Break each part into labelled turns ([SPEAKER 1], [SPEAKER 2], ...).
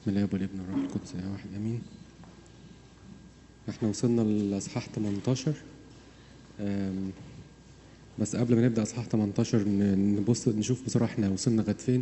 [SPEAKER 1] بسم الله والابن والروح القدس يا واحد امين احنا وصلنا لاصحاح 18 أم، بس قبل ما نبدا اصحاح 18 ن- نبص نشوف بصراحه احنا وصلنا لغايه فين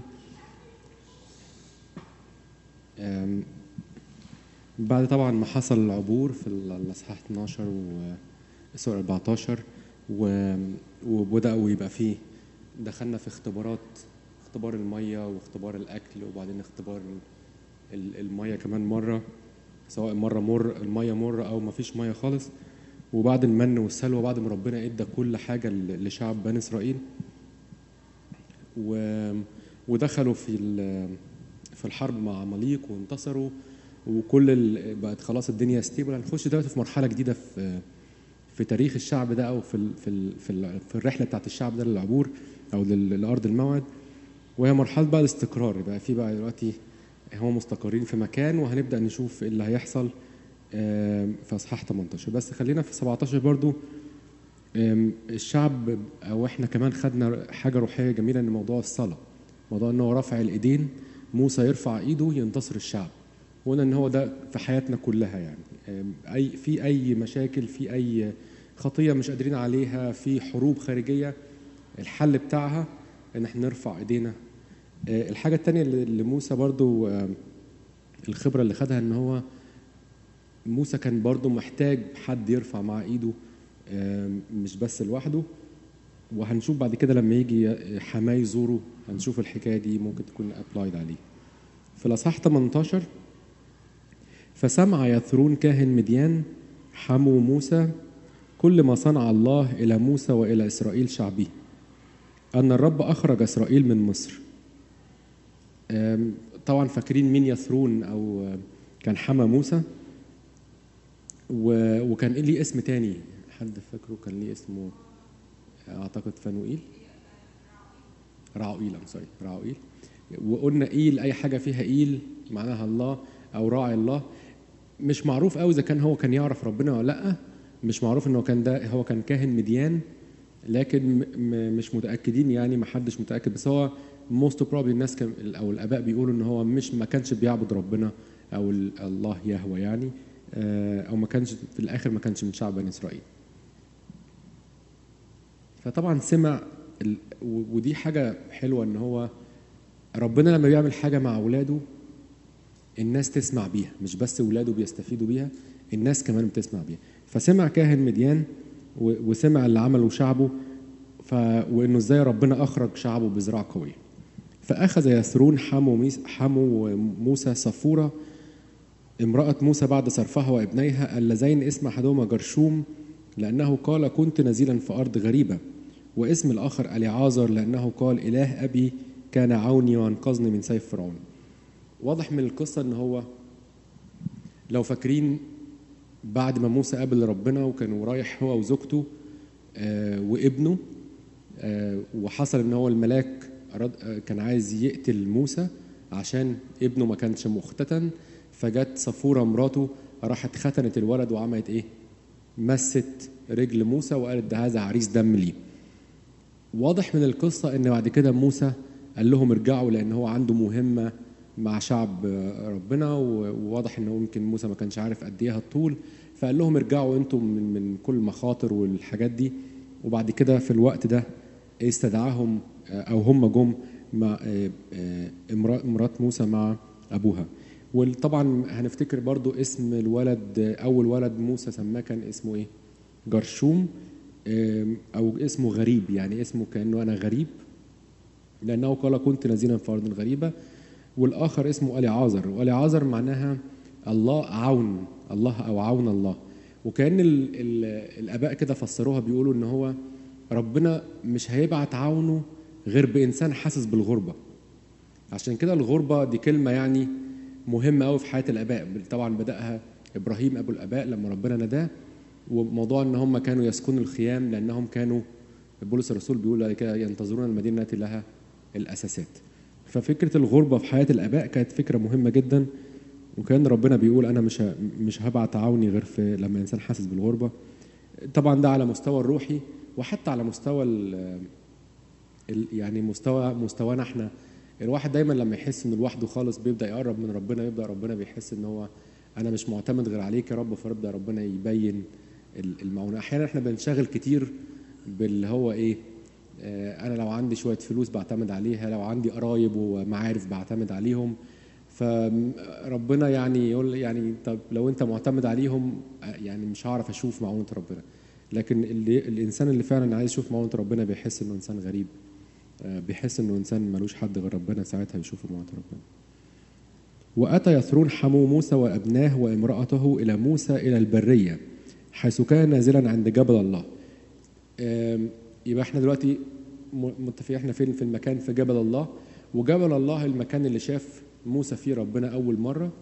[SPEAKER 1] أم، بعد طبعا ما حصل العبور في ال- الاصحاح 12 و سوري 14 و- وبداوا يبقى فيه دخلنا في اختبارات اختبار الميه واختبار الاكل وبعدين اختبار ال- الميه كمان مره سواء مره مر الميه مر او ما فيش ميه خالص وبعد المن والسلوى بعد ما ربنا ادى كل حاجه ل- لشعب بني اسرائيل و... ودخلوا في ال... في الحرب مع عماليق وانتصروا وكل ال... بقت خلاص الدنيا ستيبل هنخش دلوقتي في مرحله جديده في في تاريخ الشعب ده او في ال... في ال... في, ال... في الرحله بتاعت الشعب ده للعبور او لل... لارض الموعد وهي مرحله بقى الاستقرار يبقى في بقى دلوقتي هم مستقرين في مكان وهنبدا نشوف ايه اللي هيحصل آم، في اصحاح 18 بس خلينا في 17 برضو آم، الشعب او احنا كمان خدنا حاجه روحيه جميله ان موضوع الصلاه موضوع ان هو رفع الايدين موسى يرفع ايده ينتصر الشعب وقلنا ان هو ده في حياتنا كلها يعني آم، اي في اي مشاكل في اي خطيه مش قادرين عليها في حروب خارجيه الحل بتاعها ان احنا نرفع ايدينا آه، الحاجه التانية اللي اللي موسى برضو آه، الخبره اللي خدها ان هو موسى كان برضو محتاج حد يرفع معاه ايده آه، مش بس لوحده وهنشوف بعد كده لما يجي حماه يزوره هنشوف الحكايه دي ممكن تكون ابلايد عليه في الاصحاح 18 فسمع يثرون كاهن مديان حمو موسى كل ما صنع الله الى موسى والى اسرائيل شعبه ان الرب اخرج اسرائيل من مصر آم، طبعا فاكرين مين يثرون او آه، كان حما موسى و- وكان ليه اسم تاني حد فاكره كان ليه اسمه اعتقد فانوئيل راعوئيل ام سوري راعوئيل وقلنا ايل اي حاجه فيها ايل معناها الله او راعي الله مش معروف قوي اذا كان هو كان يعرف ربنا ولا لا مش معروف انه كان ده هو كان كاهن مديان لكن م- م- مش متاكدين يعني ما حدش متاكد بس هو موست بروبلي الناس كان او الاباء بيقولوا ان هو مش ما كانش بيعبد ربنا او ال- الله يهوى يعني آه، او ما كانش في الاخر ما كانش من شعب بني اسرائيل فطبعا سمع ال- و- ودي حاجه حلوه ان هو ربنا لما بيعمل حاجه مع اولاده الناس تسمع بيها مش بس اولاده بيستفيدوا بيها الناس كمان بتسمع بيها فسمع كاهن مديان و- وسمع اللي عمله شعبه ف... وانه ازاي ربنا اخرج شعبه بذراع قويه فاخذ يثرون حمو ميس... حمو موسى صفوره امراه موسى بعد صرفها وابنيها اللذين اسم احدهما جرشوم لانه قال كنت نزيلا في ارض غريبه واسم الاخر اليعازر لانه قال اله ابي كان عوني وانقذني من سيف فرعون واضح من القصه ان هو لو فاكرين بعد ما موسى قابل ربنا وكانوا رايح هو وزوجته آه، وابنه آه، وحصل ان هو الملاك أراد آه، كان عايز يقتل موسى عشان ابنه ما كانش مختتن فجت صفوره مراته راحت ختنت الولد وعملت ايه؟ مست رجل موسى وقالت ده هذا عريس دم لي. واضح من القصه ان بعد كده موسى قال لهم ارجعوا لان هو عنده مهمه مع شعب آه، ربنا و- وواضح ان هو يمكن موسى ما كانش عارف قد ايه الطول فقال لهم ارجعوا انتم من من كل المخاطر والحاجات دي وبعد كده في الوقت ده استدعاهم آه، او هم جم مع آه، آه، امرا- مرات موسى مع ابوها وطبعا هنفتكر برضو اسم الولد آه، اول ولد موسى سماه كان اسمه ايه جرشوم آم، او اسمه غريب يعني اسمه كانه انا غريب لانه قال كنت نزيلا في ارض غريبه والاخر اسمه اليعازر واليعازر معناها الله عون الله او عون الله وكان ال ال الاباء كده فسروها بيقولوا ان هو ربنا مش هيبعت عونه غير بانسان حاسس بالغربه عشان كده الغربه دي كلمه يعني مهمه قوي في حياه الاباء طبعا بداها ابراهيم ابو الاباء لما ربنا نداه وموضوع ان هم كانوا يسكنوا الخيام لانهم كانوا بولس الرسول بيقول كده ينتظرون المدينه التي لها الاساسات ففكره الغربه في حياه الاباء كانت فكره مهمه جدا وكان ربنا بيقول انا مش ه- مش هبعت عوني غير في لما الانسان حاسس بالغربه طبعا ده على مستوى الروحي وحتى على مستوى ال- ال- يعني مستوى مستوانا احنا الواحد دايما لما يحس انه لوحده خالص بيبدا يقرب من ربنا يبدا ربنا بيحس ان هو انا مش معتمد غير عليك يا رب فيبدا ربنا يبين ال- المعونه احيانا احنا بنشغل كتير باللي هو ايه آه، انا لو عندي شويه فلوس بعتمد عليها لو عندي قرايب ومعارف بعتمد عليهم فربنا يعني يقول يعني طب لو انت معتمد عليهم آه، يعني مش هعرف اشوف معونه ربنا لكن اللي الانسان اللي فعلا عايز يشوف معونه ربنا بيحس انه انسان غريب آه، بيحس انه انسان ملوش حد غير ربنا ساعتها يشوف معونه ربنا واتى يثرون حمو موسى وابناه وامراته الى موسى الى البريه حيث كان نازلا عند جبل الله آم، يبقى احنا دلوقتي م- متفقين احنا فين في المكان في جبل الله وجبل الله المكان اللي شاف موسى فيه ربنا اول مره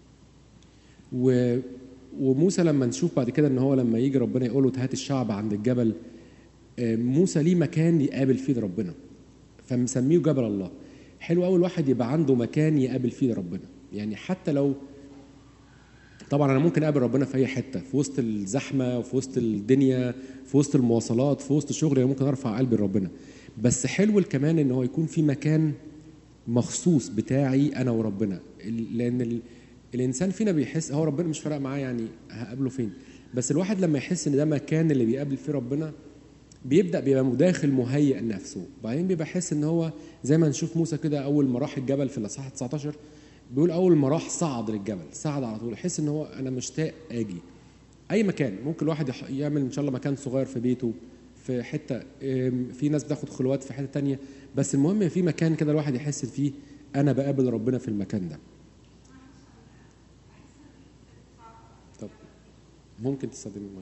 [SPEAKER 1] و وموسى لما نشوف بعد كده ان هو لما يجي ربنا يقول له هات الشعب عند الجبل آه، موسى ليه مكان يقابل فيه ربنا فمسميه جبل الله حلو قوي الواحد يبقى عنده مكان يقابل فيه ربنا يعني حتى لو طبعا انا ممكن اقابل ربنا في اي حته في وسط الزحمه في وسط الدنيا في وسط المواصلات في وسط شغلي أنا ممكن ارفع قلبي لربنا بس حلو كمان ان هو يكون في مكان مخصوص بتاعي انا وربنا ال- لان ال... الانسان فينا بيحس هو ربنا مش فارق معاه يعني هقابله فين بس الواحد لما يحس ان ده مكان اللي بيقابل فيه ربنا بيبدا بيبقى مداخل مهيئ نفسه وبعدين بيبقى يحس ان هو زي ما نشوف موسى كده اول ما راح الجبل في الاصحاح 19 بيقول اول ما راح صعد للجبل صعد على طول يحس ان هو انا مشتاق اجي اي مكان ممكن الواحد يح- يعمل ان شاء الله مكان صغير في بيته في حته ام، في ناس بتاخد خلوات في حته تانية بس المهم في مكان كده الواحد يحس فيه انا بقابل ربنا في المكان ده طب ممكن تستخدم المايك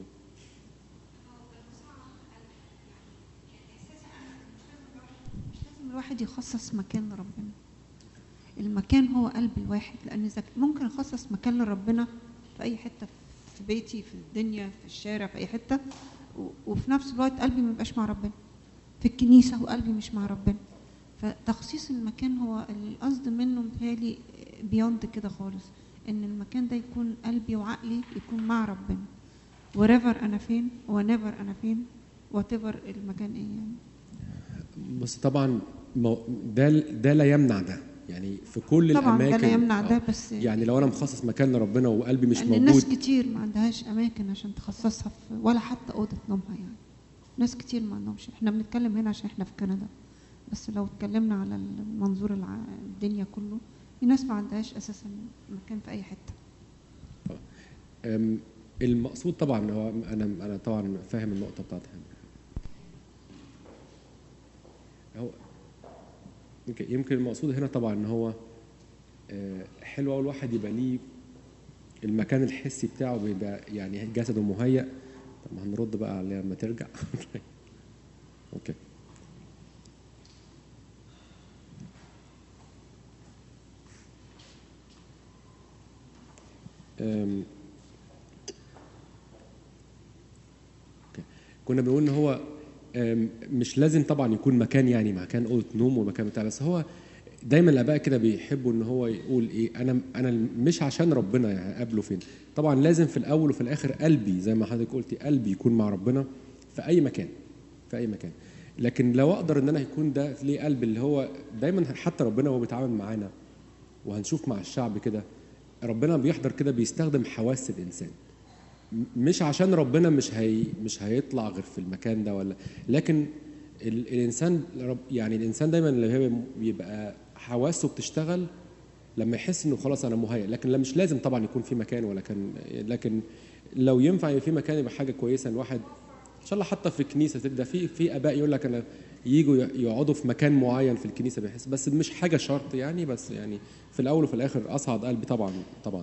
[SPEAKER 2] مش لازم الواحد يخصص مكان لربنا المكان هو قلب الواحد لان اذا ممكن اخصص مكان لربنا في اي حته في بيتي في الدنيا في الشارع في اي حته و- وفي نفس الوقت قلبي ما يبقاش مع ربنا في الكنيسه وقلبي مش مع ربنا فتخصيص المكان هو القصد منه متهيألي بيوند كده خالص ان المكان ده يكون قلبي وعقلي يكون مع ربنا وريفر انا فين ونيفر انا فين وات المكان ايه يعني
[SPEAKER 1] بس طبعا مو- ده ده لا يمنع ده يعني في كل
[SPEAKER 2] طبعا
[SPEAKER 1] الاماكن
[SPEAKER 2] ده لا يمنع
[SPEAKER 1] آه.
[SPEAKER 2] ده بس
[SPEAKER 1] يعني لو انا مخصص مكان لربنا وقلبي مش
[SPEAKER 2] لان
[SPEAKER 1] موجود
[SPEAKER 2] الناس كتير ما عندهاش اماكن عشان تخصصها في ولا حتى اوضه نومها يعني ناس كتير ما عندهمش احنا بنتكلم هنا عشان احنا في كندا بس لو اتكلمنا على المنظور الع... الدنيا كله في ناس ما عندهاش اساسا مكان في اي حته
[SPEAKER 1] أم، المقصود طبعا هو انا انا طبعا فاهم النقطه بتاعتها هو يمكن يمكن المقصود هنا طبعا ان هو آه، حلو أوي الواحد يبقى ليه المكان الحسي بتاعه بيبقى يعني جسده مهيأ طب هنرد بقى عليها لما ترجع اوكي أم، أوكي. كنا بنقول ان هو أم، مش لازم طبعا يكون مكان يعني مكان اوضه نوم ومكان بتاع بس هو دايما الاباء كده بيحبوا ان هو يقول ايه انا انا مش عشان ربنا يعني اقابله فين طبعا لازم في الاول وفي الاخر قلبي زي ما حضرتك قلتي قلبي يكون مع ربنا في اي مكان في اي مكان لكن لو اقدر ان انا يكون ده ليه قلب اللي هو دايما حتى ربنا وهو بيتعامل معانا وهنشوف مع الشعب كده ربنا بيحضر كده بيستخدم حواس الانسان م- مش عشان ربنا مش هي مش هيطلع غير في المكان ده ولا لكن ال الانسان رب يعني الانسان دايما اللي هو بيبقى حواسه بتشتغل لما يحس انه خلاص انا مهيئ لكن لا مش لازم طبعا يكون في مكان ولا كان لكن لو ينفع يبقى في مكان يبقى حاجه كويسه الواحد ان شاء الله حتى في الكنيسه تبدا في في اباء يقول لك انا يجوا يقعدوا في مكان معين في الكنيسه بيحس بس مش حاجه شرط يعني بس يعني في الاول وفي الاخر اصعد قلبي طبعا طبعا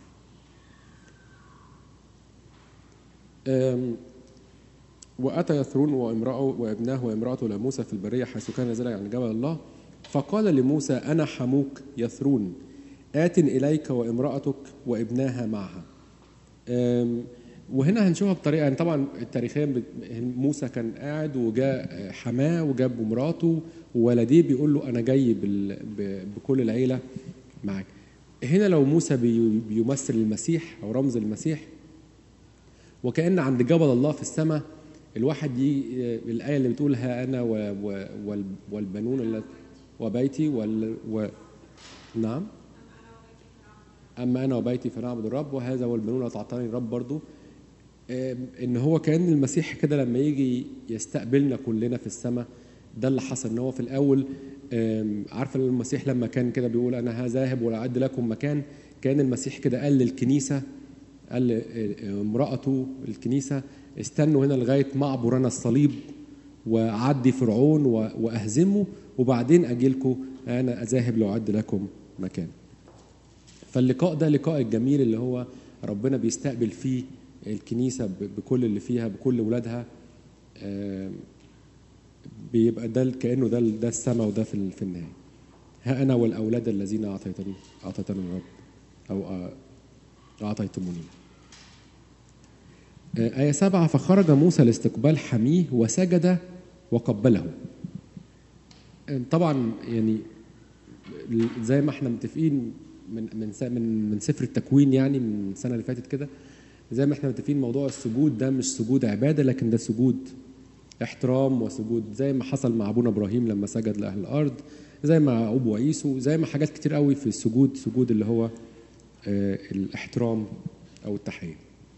[SPEAKER 1] أم، واتى يثرون وامراه وابناه وامراته لموسى في البريه حيث كان نازلا عن جبل الله فقال لموسى انا حموك يثرون ات اليك وامراتك وابناها معها أم، وهنا هنشوفها بطريقه يعني طبعا التاريخيا بت- موسى كان قاعد وجاء حماه وجاب مراته وولديه بيقول له انا جاي بال- ب- بكل العيله معاك هنا لو موسى بي- بيمثل المسيح او رمز المسيح وكأن عند جبل الله في السماء الواحد ي... الآية اللي بتقول ها أنا و... و... وال- والبنون الذ- وبيتي وال... و... نعم اما انا وبيتي فنعبد الرب وهذا والبنون لا تعطاني الرب برضو آم، ان هو كان المسيح كده لما يجي يستقبلنا كلنا في السماء ده اللي حصل ان هو في الاول آم، عارفه المسيح لما كان كده بيقول انا ذاهب واعد لكم مكان كان المسيح كده قال للكنيسه قال امرأته الكنيسة استنوا هنا لغاية معبر أنا الصليب وأعدي فرعون و- وأهزمه وبعدين أجيلكم أنا ذاهب لأعد لكم مكان فاللقاء ده لقاء الجميل اللي هو ربنا بيستقبل فيه الكنيسة ب- بكل اللي فيها بكل ولادها آم، بيبقى ده كأنه ده ده السماء وده في ال- في النهاية ها أنا والأولاد الذين أعطيتني أعطيتني الرب أو آه، أعطيتموني آه، آية سبعة فخرج موسى لاستقبال حميه وسجد وقبله آه، طبعا يعني زي ما احنا متفقين من من س- من من سفر التكوين يعني من السنه اللي فاتت كده زي ما احنا متفقين موضوع السجود ده مش سجود عباده لكن ده سجود احترام وسجود زي ما حصل مع ابونا ابراهيم لما سجد لاهل الارض زي ما يعقوب وعيسو زي ما حاجات كتير قوي في السجود سجود اللي هو آه، الاحترام او التحيه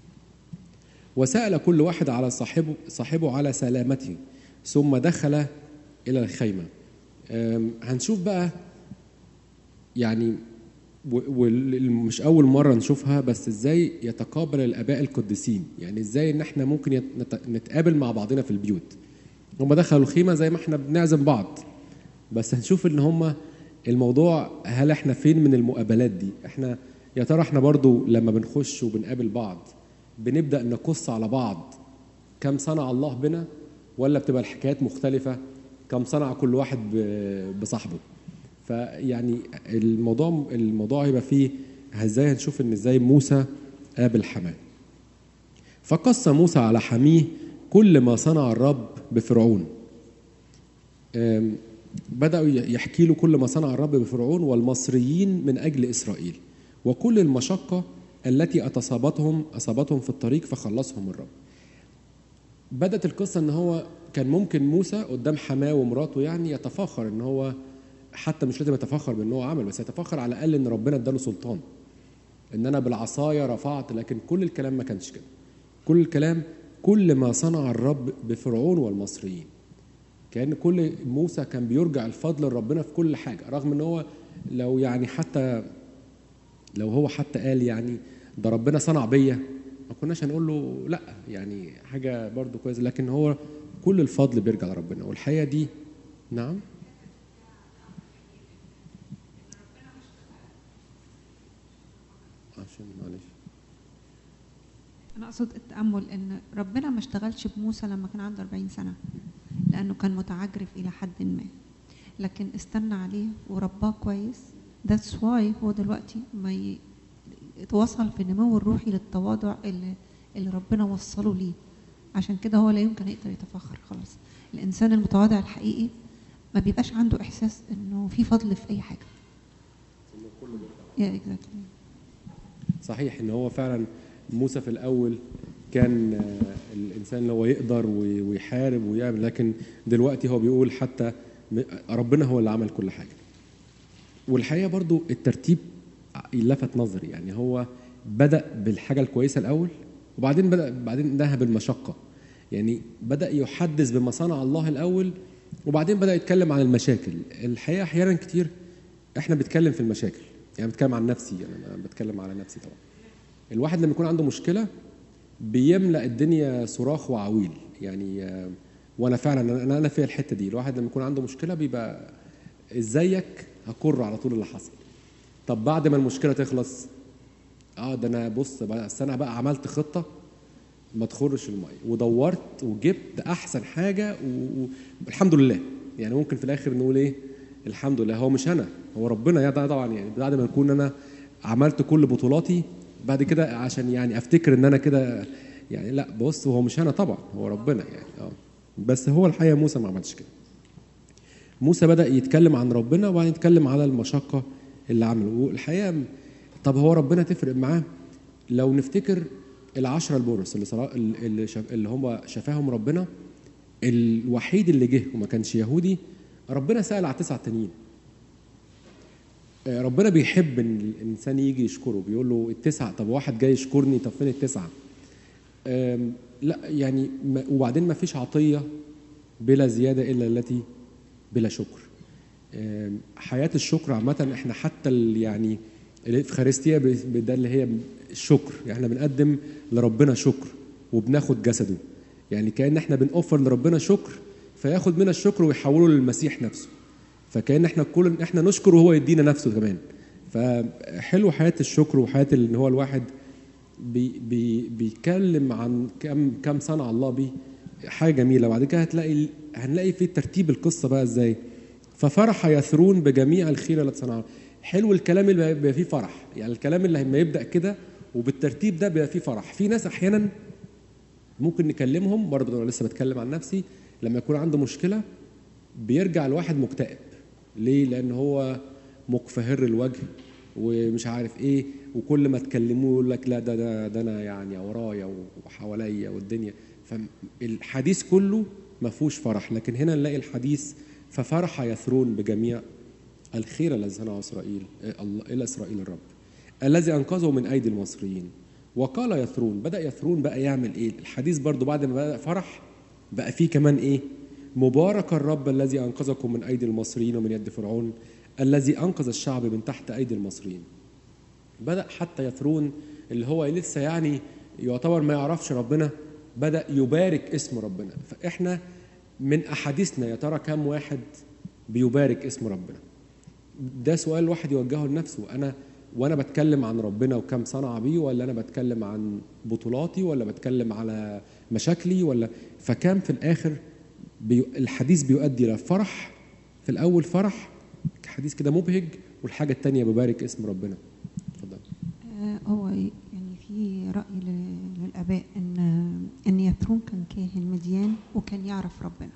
[SPEAKER 1] وسأل كل واحد على صاحبه صاحبه على سلامته ثم دخل إلى الخيمة أم، هنشوف بقى يعني ومش أول مرة نشوفها بس إزاي يتقابل الآباء القديسين يعني إزاي إن إحنا ممكن يت- نت- نتقابل مع بعضنا في البيوت هم دخلوا الخيمة زي ما إحنا بنعزم بعض بس هنشوف إن هم الموضوع هل إحنا فين من المقابلات دي إحنا يا ترى إحنا برضو لما بنخش وبنقابل بعض بنبدأ نقص على بعض كم صنع الله بنا ولا بتبقى الحكايات مختلفة كم صنع كل واحد ب- بصاحبه فيعني الموضوع الموضوع هيبقى فيه ازاي هنشوف ان ازاي موسى قابل حماه فقص موسى على حميه كل ما صنع الرب بفرعون أم، بدأوا يحكي له كل ما صنع الرب بفرعون والمصريين من أجل إسرائيل وكل المشقة التي أصابتهم أصابتهم في الطريق فخلصهم الرب بدأت القصة إن هو كان ممكن موسى قدام حماه ومراته يعني يتفاخر إن هو حتى مش لازم يتفاخر بإن هو عمل بس يتفاخر على الأقل إن ربنا اداله سلطان إن أنا بالعصاية رفعت لكن كل الكلام ما كانش كده كل الكلام كل ما صنع الرب بفرعون والمصريين كان كل موسى كان بيرجع الفضل لربنا في كل حاجه رغم ان هو لو يعني حتى لو هو حتى قال يعني ده ربنا صنع بيا ما كناش هنقول له لا يعني حاجه برضو كويسه لكن هو كل الفضل بيرجع لربنا والحقيقه دي نعم عشان معلش
[SPEAKER 2] انا اقصد التامل ان ربنا ما اشتغلش بموسى لما كان عنده 40 سنه لانه كان متعجرف الى حد ما لكن استنى عليه ورباه كويس ذاتس واي هو دلوقتي ما ي- اتوصل في النمو الروحي للتواضع اللي اللي ربنا وصله ليه عشان كده هو لا يمكن يقدر يتفخر خلاص الانسان المتواضع الحقيقي ما بيبقاش عنده احساس انه في فضل في اي حاجه يا اكزاكتلي
[SPEAKER 1] صحيح ان هو فعلا موسى في الاول كان آه، الانسان اللي هو يقدر وي- ويحارب ويعمل لكن دلوقتي هو بيقول حتى م- ربنا هو اللي عمل كل حاجه والحقيقه برضو الترتيب لفت نظري يعني هو بدا بالحاجه الكويسه الاول وبعدين بدا بعدين انتهى بالمشقه يعني بدا يحدث بما صنع الله الاول وبعدين بدا يتكلم عن المشاكل الحقيقه احيانا كتير احنا بنتكلم في المشاكل يعني بتكلم عن نفسي يعني انا بتكلم على نفسي طبعا الواحد لما يكون عنده مشكله بيملا الدنيا صراخ وعويل يعني آه، وانا فعلا انا انا في الحته دي الواحد لما يكون عنده مشكله بيبقى ازيك هكر على طول اللي حصل طب بعد ما المشكله تخلص اه ده انا بص بقى أصل انا بقى عملت خطه ما تخرش الميه ودورت وجبت احسن حاجه و- والحمد لله يعني ممكن في الاخر نقول ايه الحمد لله هو مش انا هو ربنا يا ده طبعا يعني بعد ما نكون انا عملت كل بطولاتي بعد كده عشان يعني افتكر ان انا كده يعني لا بص هو مش انا طبعا هو ربنا يعني اه بس هو الحقيقه موسى ما عملش كده موسى بدا يتكلم عن ربنا وبعدين يتكلم على المشقه اللي عمله والحقيقه طب هو ربنا تفرق معاه لو نفتكر العشرة البرص اللي صرا... اللي, شاف... اللي هم شفاهم ربنا الوحيد اللي جه وما كانش يهودي ربنا سأل على تسعة تانيين آه، ربنا بيحب ان الانسان يجي يشكره بيقول له التسعه طب واحد جاي يشكرني طب فين التسعه آم، لا يعني ما- وبعدين ما فيش عطيه بلا زياده الا التي بلا شكر آم، حياه الشكر عامه احنا حتى ال- يعني الافخارستيه ب- ب- ده اللي هي الشكر يعني احنا بنقدم لربنا شكر وبناخد جسده يعني كان احنا بنوفر لربنا شكر فياخد منا الشكر ويحوله للمسيح نفسه فكان احنا كل احنا نشكر وهو يدينا نفسه كمان فحلو حياه الشكر وحياه ان هو الواحد بي بي بيتكلم عن كم كم صنع الله بيه حاجه جميله بعد كده هتلاقي هنلاقي في ترتيب القصه بقى ازاي ففرح يثرون بجميع الخير التي صنعها حلو الكلام اللي بيبقى فيه فرح يعني الكلام اللي لما يبدا كده وبالترتيب ده بيبقى فيه فرح في ناس احيانا ممكن نكلمهم برضه انا لسه بتكلم عن نفسي لما يكون عنده مشكله بيرجع الواحد مكتئب ليه لان هو مقفهر الوجه ومش عارف ايه وكل ما تكلموه يقول لك لا ده ده, ده انا يعني ورايا وحواليا والدنيا فالحديث كله ما فيهوش فرح لكن هنا نلاقي الحديث ففرح يثرون بجميع الخير الذي صنعه اسرائيل آه، الله الى اسرائيل الرب الذي انقذه من ايدي المصريين وقال يثرون بدا يثرون بقى يعمل ايه الحديث برضو بعد ما بدا فرح بقى فيه كمان ايه مبارك الرب الذي انقذكم من ايدي المصريين ومن يد فرعون الذي انقذ الشعب من تحت ايدي المصريين بدا حتى يثرون اللي هو لسه يعني يعتبر ما يعرفش ربنا بدا يبارك اسم ربنا فاحنا من احاديثنا يا ترى كم واحد بيبارك اسم ربنا ده سؤال الواحد يوجهه لنفسه انا وانا بتكلم عن ربنا وكم صنع بيه ولا انا بتكلم عن بطولاتي ولا بتكلم على مشاكلي ولا فكان في الاخر بي الحديث بيؤدي الى فرح في الاول فرح حديث كده مبهج والحاجه الثانيه ببارك اسم ربنا اتفضل
[SPEAKER 2] آه، هو يعني في رأي ل- للآباء إن إن يثرون كان كاهن مديان وكان يعرف ربنا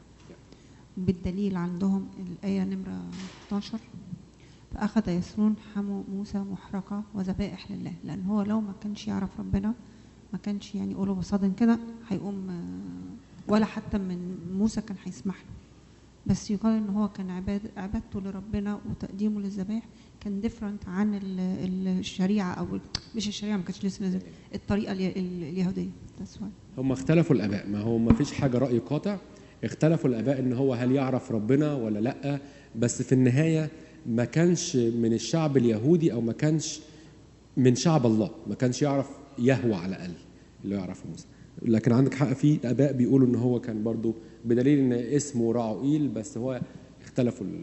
[SPEAKER 2] بالدليل عندهم الآية نمرة 11 فأخذ يثرون حمو موسى محرقة وذبائح لله لأن هو لو ما كانش يعرف ربنا ما كانش يعني يقوله بصادم كده هيقوم آه، ولا حتى من موسى كان هيسمح له بس يقال ان هو كان عباد عبادته لربنا وتقديمه للذبائح كان ديفرنت عن ال- ال- الشريعه او ال- مش الشريعه ما كانتش لسه نزلت الطريقه الي- ال- اليهوديه That's why.
[SPEAKER 1] هم اختلفوا الاباء ما هو ما فيش حاجه راي قاطع اختلفوا الاباء ان هو هل يعرف ربنا ولا لا بس في النهايه ما كانش من الشعب اليهودي او ما كانش من شعب الله ما كانش يعرف يهوى على الاقل اللي يعرف موسى لكن عندك حق في اباء بيقولوا ان هو كان برضو بدليل ان اسمه راعوئيل بس هو اختلفوا ال...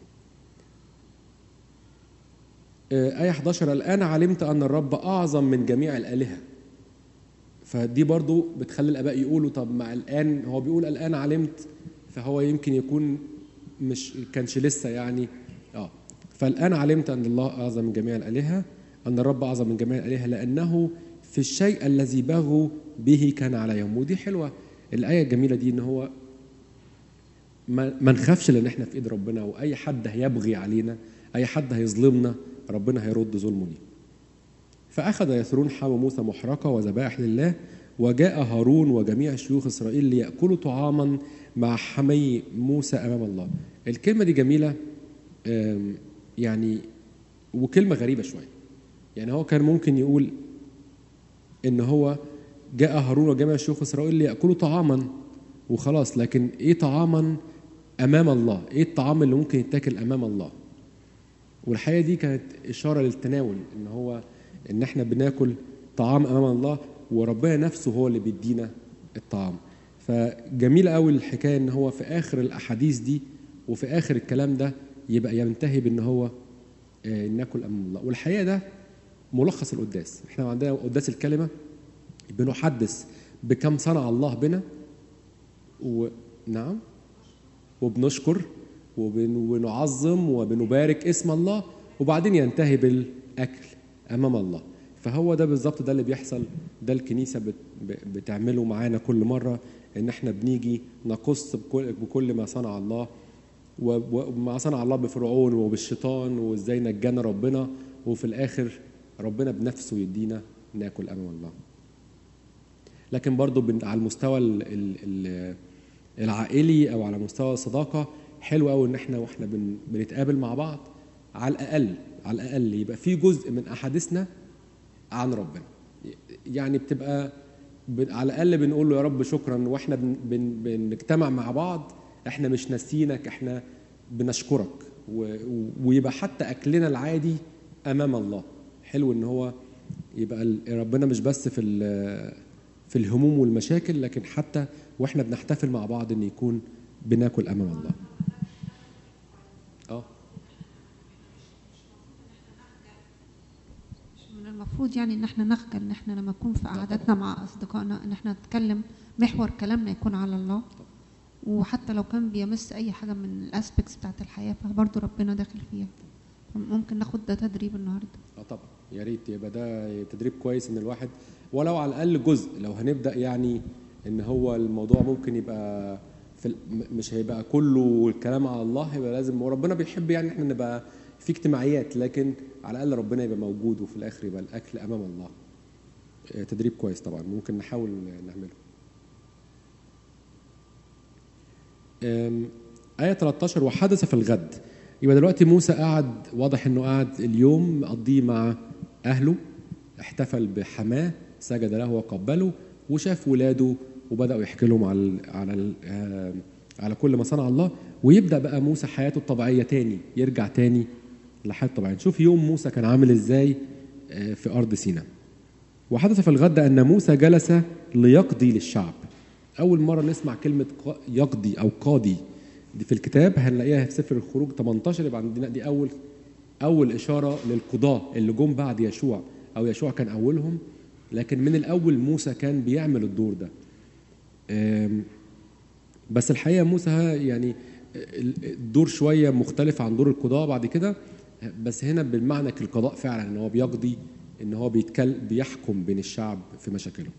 [SPEAKER 1] آه، آية 11 الآن علمت أن الرب أعظم من جميع الآلهة فدي برضو بتخلي الآباء يقولوا طب مع الآن هو بيقول الآن علمت فهو يمكن يكون مش كانش لسه يعني اه فالآن علمت أن الله أعظم من جميع الآلهة أن الرب أعظم من جميع الآلهة لأنه في الشيء الذي بغوا به كان عليهم ودي حلوة الآية الجميلة دي إن هو ما, ما نخافش لأن إحنا في إيد ربنا وأي حد هيبغي علينا أي حد هيظلمنا ربنا هيرد ظلمه ليه فأخذ يثرون حمى موسى محرقة وذبائح لله وجاء هارون وجميع شيوخ إسرائيل ليأكلوا طعاما مع حمي موسى أمام الله الكلمة دي جميلة آم، يعني وكلمة غريبة شوية يعني هو كان ممكن يقول إن هو جاء هارون وجميع شيوخ إسرائيل ليأكلوا طعاما وخلاص لكن إيه طعاما أمام الله إيه الطعام اللي ممكن يتاكل أمام الله والحقيقه دي كانت اشاره للتناول ان هو ان احنا بناكل طعام امام الله وربنا نفسه هو اللي بيدينا الطعام فجميل قوي الحكايه ان هو في اخر الاحاديث دي وفي اخر الكلام ده يبقى ينتهي بان هو آه، ناكل امام الله والحقيقه ده ملخص القداس احنا عندنا قداس الكلمه بنحدث بكم صنع الله بنا ونعم وبنشكر وبن- وبنعظم وبنبارك اسم الله وبعدين ينتهي بالاكل امام الله فهو ده بالظبط ده اللي بيحصل ده الكنيسه بت- ب- بتعمله معانا كل مره ان احنا بنيجي نقص بكل, بكل ما صنع الله و- وما صنع الله بفرعون وبالشيطان وازاي نجانا ربنا وفي الاخر ربنا بنفسه يدينا ناكل امام الله لكن برضو بن- على المستوى ال ال ال العائلي او على مستوى الصداقه حلو قوي ان احنا واحنا بن بنتقابل مع بعض على الاقل على الاقل يبقى في جزء من احاديثنا عن ربنا يعني بتبقى ب- على الاقل بنقول له يا رب شكرا واحنا بن بن بنجتمع مع بعض احنا مش ناسينك احنا بنشكرك و- و- ويبقى حتى اكلنا العادي امام الله حلو ان هو يبقى ال- ربنا مش بس في ال- في الهموم والمشاكل لكن حتى واحنا بنحتفل مع بعض ان يكون بناكل امام الله اه
[SPEAKER 2] مش من المفروض يعني ان احنا نخجل ان احنا لما نكون في قعداتنا مع اصدقائنا ان احنا نتكلم محور كلامنا يكون على الله وحتى لو كان بيمس اي حاجه من الاسبكتس بتاعت الحياه فبرضه ربنا داخل فيها ممكن ناخد ده تدريب النهارده
[SPEAKER 1] اه طبعا يا ريت يبقى ده تدريب كويس ان الواحد ولو على الاقل جزء لو هنبدا يعني ان هو الموضوع ممكن يبقى في ال- م- مش هيبقى كله الكلام على الله هيبقى لازم وربنا بيحب يعني احنا نبقى في اجتماعيات لكن على الاقل ربنا يبقى موجود وفي الاخر يبقى الاكل امام الله آه، تدريب كويس طبعا ممكن نحاول نعمله آم، آية 13 وحدث في الغد يبقى دلوقتي موسى قعد واضح انه قعد اليوم مقضيه مع اهله احتفل بحماه سجد له وقبله وشاف ولاده وبداوا يحكي لهم على ال على ال آه، على كل ما صنع الله ويبدا بقى موسى حياته الطبيعيه تاني يرجع تاني لحياته الطبيعيه نشوف يوم موسى كان عامل ازاي آه، في ارض سيناء وحدث في الغد ان موسى جلس ليقضي للشعب اول مره نسمع كلمه قا- يقضي او قاضي دي في الكتاب هنلاقيها في سفر الخروج 18 يبقى عندنا دي اول اول اشاره للقضاه اللي جم بعد يشوع او يشوع كان اولهم لكن من الاول موسى كان بيعمل الدور ده آم، بس الحقيقه موسى ها يعني ال- الدور شويه مختلف عن دور القضاء بعد كده بس هنا بالمعنى كالقضاء فعلا ان هو بيقضي ان هو بيتكلم بيحكم بين الشعب في مشاكلهم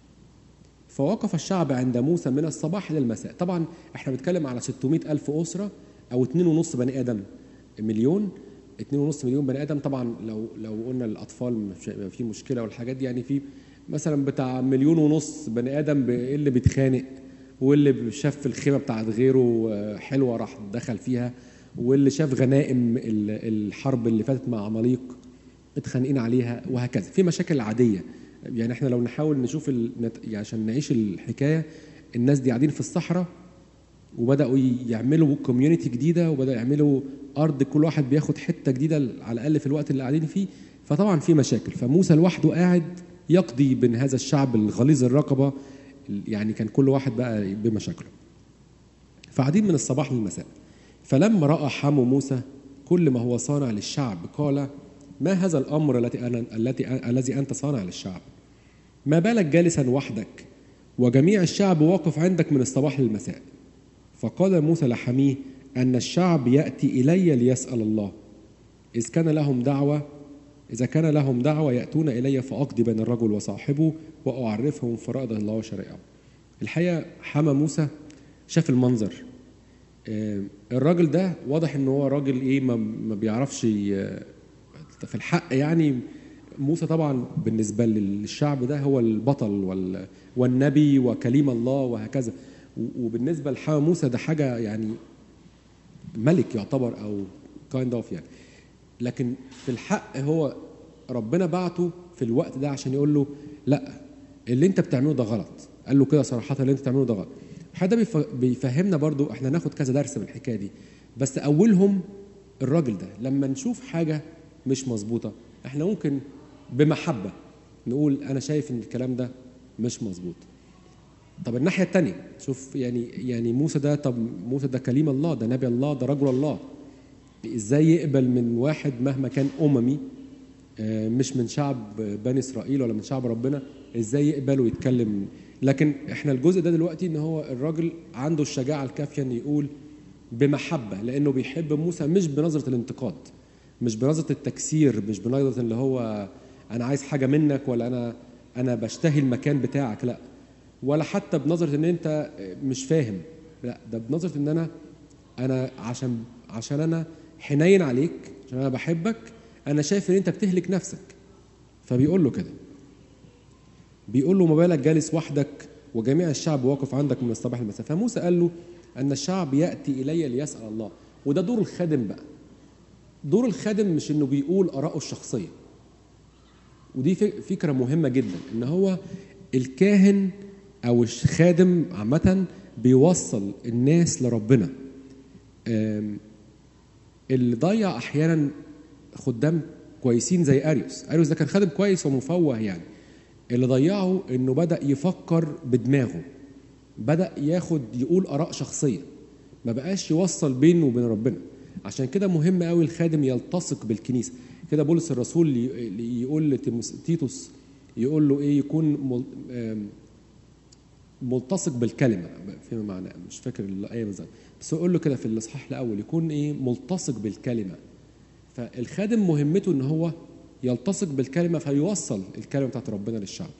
[SPEAKER 1] فوقف الشعب عند موسى من الصباح إلى المساء طبعا احنا بنتكلم على 600 ألف أسرة أو 2.5 بني آدم مليون 2.5 مليون بني آدم طبعا لو لو قلنا الأطفال مش هيبقى في مشكلة والحاجات دي يعني في مثلا بتاع مليون ونص بني آدم ب- اللي بيتخانق واللي شاف الخيمة بتاعت غيره آه، حلوة راح دخل فيها واللي شاف غنائم ال- الحرب اللي فاتت مع عماليق متخانقين عليها وهكذا في مشاكل عاديه يعني احنا لو نحاول نشوف ال... نت- يعني عشان نعيش الحكايه الناس دي قاعدين في الصحراء وبداوا يعملوا كوميونتي جديده وبداوا يعملوا ارض كل واحد بياخد حته جديده على الاقل في الوقت اللي قاعدين فيه فطبعا في مشاكل فموسى لوحده قاعد يقضي بين هذا الشعب الغليظ الرقبه يعني كان كل واحد بقى بمشاكله فقاعدين من الصباح للمساء فلما راى حمو موسى كل ما هو صانع للشعب قال ما هذا الامر التي انا التي الذي انت صانع للشعب ما بالك جالسا وحدك وجميع الشعب واقف عندك من الصباح للمساء فقال موسى لحميه ان الشعب ياتي الي ليسال الله اذ كان لهم دعوه اذا كان لهم دعوه ياتون الي فاقضي بين الرجل وصاحبه واعرفهم فرائض الله وشرائعه الحقيقه حمى موسى شاف المنظر آه، الراجل ده واضح ان هو راجل ايه ما, ما بيعرفش ي- في الحق يعني موسى طبعا بالنسبه للشعب ده هو البطل وال والنبي وكليم الله وهكذا و- وبالنسبه لحمى موسى ده حاجه يعني ملك يعتبر او كايند اوف يعني لكن في الحق هو ربنا بعته في الوقت ده عشان يقول له لا اللي انت بتعمله ده غلط قال له كده صراحه اللي انت بتعمله ده غلط حد بيف- بيفهمنا برضو احنا ناخد كذا درس من الحكايه دي بس اولهم الراجل ده لما نشوف حاجه مش مظبوطه احنا ممكن بمحبه نقول انا شايف ان الكلام ده مش مظبوط طب الناحيه الثانيه شوف يعني يعني موسى ده طب موسى ده كليم الله ده نبي الله ده رجل الله ازاي يقبل من واحد مهما كان اممي آه، مش من شعب بني اسرائيل ولا من شعب ربنا ازاي يقبل ويتكلم لكن احنا الجزء ده دلوقتي ان هو الراجل عنده الشجاعه الكافيه انه يقول بمحبه لانه بيحب موسى مش بنظره الانتقاد مش بنظره التكسير مش بنظره اللي هو انا عايز حاجه منك ولا انا انا بشتهي المكان بتاعك لا ولا حتى بنظره ان انت مش فاهم لا ده بنظره ان انا انا عشان عشان انا حنين عليك عشان انا بحبك انا شايف ان انت بتهلك نفسك فبيقول له كده بيقول له ما بالك جالس وحدك وجميع الشعب واقف عندك من الصباح المساء فموسى قال له ان الشعب ياتي الي ليسال الله وده دور الخادم بقى دور الخادم مش انه بيقول اراءه الشخصيه ودي فك- فكره مهمه جدا ان هو الكاهن او الخادم عامه بيوصل الناس لربنا آم، اللي ضيع احيانا خدام كويسين زي اريوس اريوس ده كان خادم كويس ومفوه يعني اللي ضيعه انه بدا يفكر بدماغه بدا ياخد يقول اراء شخصيه ما بقاش يوصل بينه وبين ربنا عشان كده مهم قوي الخادم يلتصق بالكنيسه كده بولس الرسول ي- يقول لتيتوس يقول له ايه يكون مل- آم، ملتصق بالكلمه فيما معناه مش فاكر الايه بالظبط بس يقول له كده في الاصحاح الاول يكون ايه ملتصق بالكلمه فالخادم مهمته ان هو يلتصق بالكلمه فيوصل الكلمه بتاعت ربنا للشعب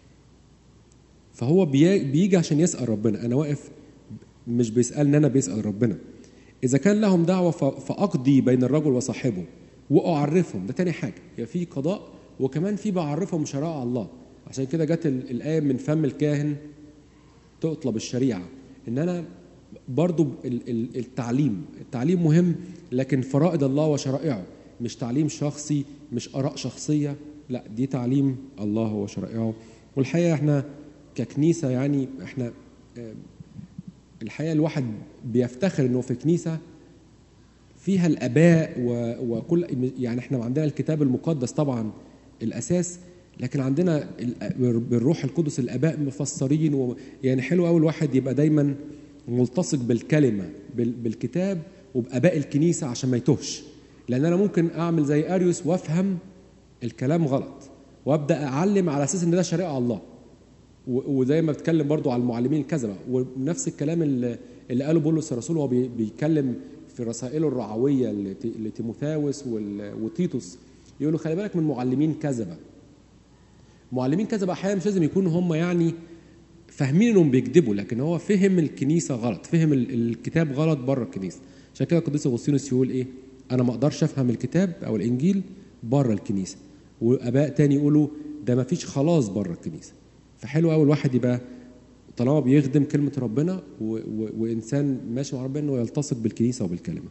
[SPEAKER 1] فهو بي- بيجي عشان يسال ربنا انا واقف مش بيسالني انا بيسال ربنا اذا كان لهم دعوه ف- فاقضي بين الرجل وصاحبه واعرفهم ده تاني حاجه يبقى في قضاء وكمان في بعرفهم شرائع الله عشان كده جت ال- الايه من فم الكاهن تطلب الشريعه ان انا برضو ال- ال- التعليم التعليم مهم لكن فرائض الله وشرائعه مش تعليم شخصي مش اراء شخصيه لا دي تعليم الله وشرائعه والحقيقه احنا ككنيسه يعني احنا آه، الحقيقه الواحد بيفتخر انه في كنيسه فيها الاباء و- وكل يعني احنا عندنا الكتاب المقدس طبعا الاساس لكن عندنا ال- بالروح القدس الاباء مفسرين و يعني حلو قوي الواحد يبقى دايما ملتصق بالكلمه بال- بالكتاب وباباء الكنيسه عشان ما يتوهش لان انا ممكن اعمل زي اريوس وافهم الكلام غلط وابدا اعلم على اساس ان ده شريعه الله و- وزي ما بتكلم برضو على المعلمين الكذبه ونفس الكلام اللي اللي قاله بولس الرسول وهو بي- بيتكلم في رسائله الرعويه لت- لتيموثاوس وال- وتيتوس يقول له خلي بالك من معلمين كذبه معلمين كذبه احيانا مش لازم يكونوا هم يعني فاهمين انهم بيكذبوا لكن هو فهم الكنيسه غلط فهم ال- الكتاب غلط بره الكنيسه عشان كده القديس اغسطينوس يقول ايه انا ما اقدرش افهم الكتاب او الانجيل بره الكنيسه واباء تاني يقولوا ده ما فيش خلاص بره الكنيسه فحلو قوي الواحد يبقى طالما بيخدم كلمه ربنا و... و... وانسان ماشي مع ربنا انه يلتصق بالكنيسه وبالكلمه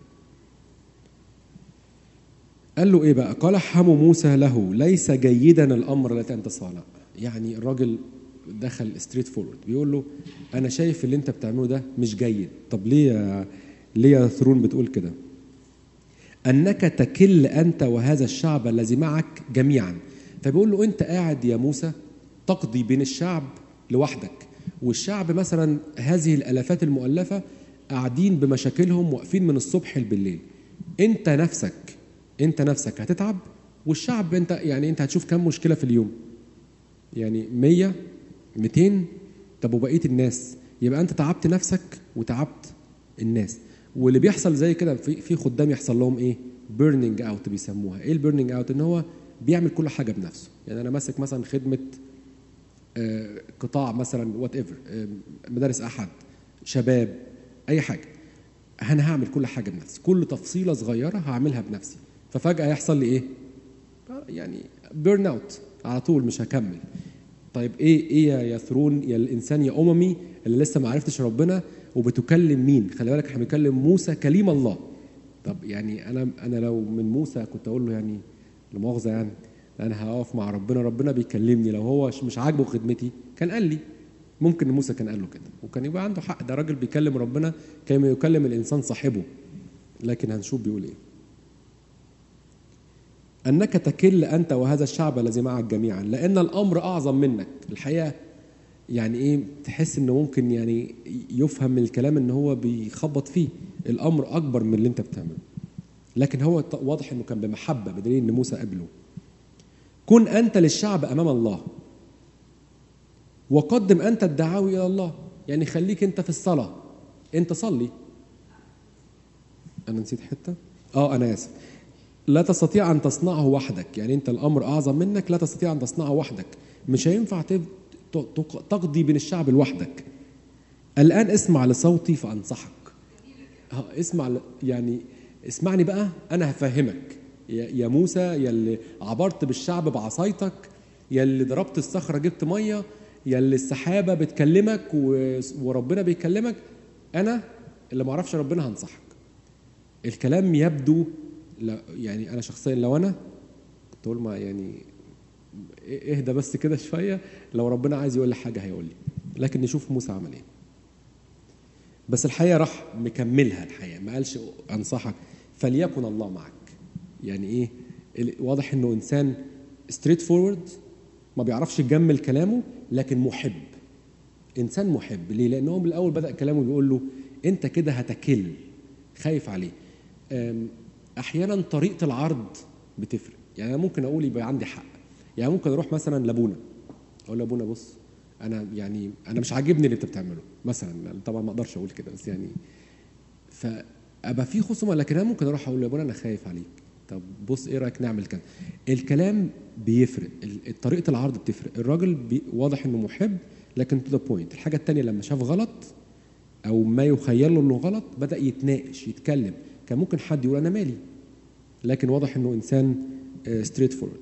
[SPEAKER 1] قال له ايه بقى قال حم موسى له ليس جيدا الامر التي انت صانع يعني الراجل دخل ستريت فورورد بيقول له انا شايف اللي انت بتعمله ده مش جيد طب ليه يا ليه يا ثرون بتقول كده انك تكل انت وهذا الشعب الذي معك جميعا فبيقول له انت قاعد يا موسى تقضي بين الشعب لوحدك والشعب مثلا هذه الالافات المؤلفه قاعدين بمشاكلهم واقفين من الصبح بالليل انت نفسك انت نفسك هتتعب والشعب انت يعني انت هتشوف كم مشكله في اليوم يعني 100 200 طب وبقيه الناس يبقى انت تعبت نفسك وتعبت الناس واللي بيحصل زي كده في في خدام يحصل لهم ايه بيرنينج اوت بيسموها ايه البيرنينج اوت ان هو بيعمل كل حاجه بنفسه يعني انا ماسك مثلا خدمه آه، قطاع مثلا وات ايفر مدارس احد شباب اي حاجه انا هعمل كل حاجه بنفسي كل تفصيله صغيره هعملها بنفسي ففجاه يحصل لي ايه آه، يعني بيرن اوت على طول مش هكمل طيب ايه ايه يا يا ثرون يا الانسان يا اممي اللي لسه ما عرفتش ربنا وبتكلم مين خلي بالك احنا بنكلم موسى كليم الله طب يعني انا انا لو من موسى كنت اقول له يعني لا مؤاخذه يعني انا هقف مع ربنا ربنا بيكلمني لو هو مش عاجبه خدمتي كان قال لي ممكن موسى كان قال له كده وكان يبقى عنده حق ده راجل بيكلم ربنا كما يكلم الانسان صاحبه لكن هنشوف بيقول ايه انك تكل انت وهذا الشعب الذي معك جميعا لان الامر اعظم منك الحقيقه يعني ايه تحس انه ممكن يعني يفهم من الكلام ان هو بيخبط فيه الامر اكبر من اللي انت بتعمله لكن هو ط- واضح انه كان بمحبه بدليل ان موسى قبله كن انت للشعب امام الله وقدم انت الدعاوي الى الله يعني خليك انت في الصلاه انت صلي انا نسيت حته اه انا اسف لا تستطيع ان تصنعه وحدك يعني انت الامر اعظم منك لا تستطيع ان تصنعه وحدك مش هينفع تب- ت- تق- تقضي بين الشعب لوحدك الان اسمع لصوتي فانصحك اه اسمع ل- يعني اسمعني بقى انا هفهمك يا يا موسى يا اللي عبرت بالشعب بعصايتك يا اللي ضربت الصخره جبت ميه يا اللي السحابه بتكلمك و- وربنا بيكلمك انا اللي ما اعرفش ربنا هنصحك الكلام يبدو لا يعني انا شخصيا لو انا كنت اقول ما يعني اهدى بس كده شويه لو ربنا عايز يقول لي حاجه هيقول لي لكن نشوف موسى عمل ايه بس الحقيقه راح مكملها الحقيقه ما قالش انصحك فليكن الله معك يعني ايه ال- واضح انه انسان ستريت فورورد ما بيعرفش يجمل كلامه لكن محب انسان محب ليه لان هو من الاول بدا كلامه بيقول له انت كده هتكل خايف عليه أم، احيانا طريقه العرض بتفرق يعني انا ممكن اقول يبقى عندي حق يعني ممكن اروح مثلا لابونا اقول لابونا بص انا يعني انا مش عاجبني اللي انت بتعمله مثلا طبعا ما اقدرش اقول كده بس يعني فابقى في خصومه لكن انا ممكن اروح اقول لابونا انا خايف عليك طب بص ايه رايك نعمل كذا الكلام بيفرق ال- طريقه العرض بتفرق الراجل بي واضح انه محب لكن تو ذا بوينت الحاجه الثانيه لما شاف غلط او ما يخيل له انه غلط بدا يتناقش يتكلم كان ممكن حد يقول انا مالي لكن واضح انه انسان ستريت فورورد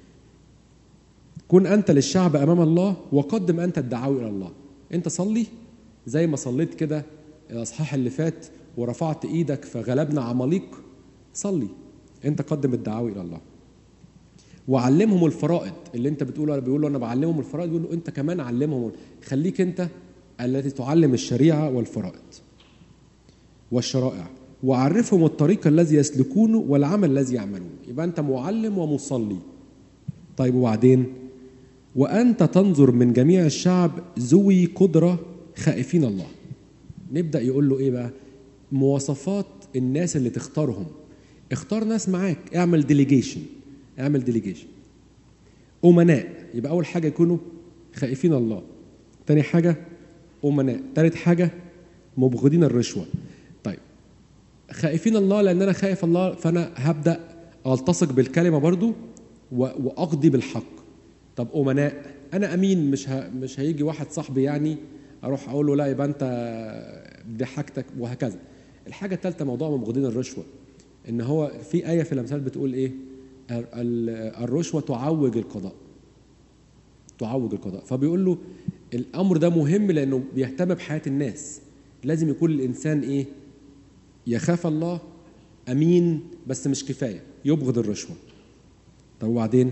[SPEAKER 1] كن انت للشعب امام الله وقدم انت الدعاوي الى الله انت صلي زي ما صليت كده الاصحاح اللي فات ورفعت ايدك فغلبنا عماليق صلي انت قدم الدعاوي الى الله وعلمهم الفرائض اللي انت بتقوله بيقول له انا بعلمهم الفرائض بيقول له انت كمان علمهم خليك انت التي تعلم الشريعه والفرائض والشرائع وعرفهم الطريق الذي يسلكونه والعمل الذي يعملون يبقى انت معلم ومصلي طيب وبعدين وانت تنظر من جميع الشعب ذوي قدره خائفين الله نبدا يقول له ايه بقى مواصفات الناس اللي تختارهم اختار ناس معاك اعمل ديليجيشن اعمل ديليجيشن امناء يبقى اول حاجه يكونوا خائفين الله تاني حاجه امناء تالت حاجه مبغضين الرشوه طيب خائفين الله لان انا خايف الله فانا هبدا التصق بالكلمه برضو و- واقضي بالحق طب امناء انا امين مش ه... مش هيجي واحد صاحبي يعني اروح اقول له لا يبقى انت دي حاجتك وهكذا الحاجه الثالثه موضوع مبغضين الرشوه ان هو في ايه في الامثال بتقول ايه ال- ال- الرشوه تعوج القضاء تعوج القضاء فبيقول له الامر ده مهم لانه بيهتم بحياه الناس لازم يكون الانسان ايه يخاف الله امين بس مش كفايه يبغض الرشوه طب وبعدين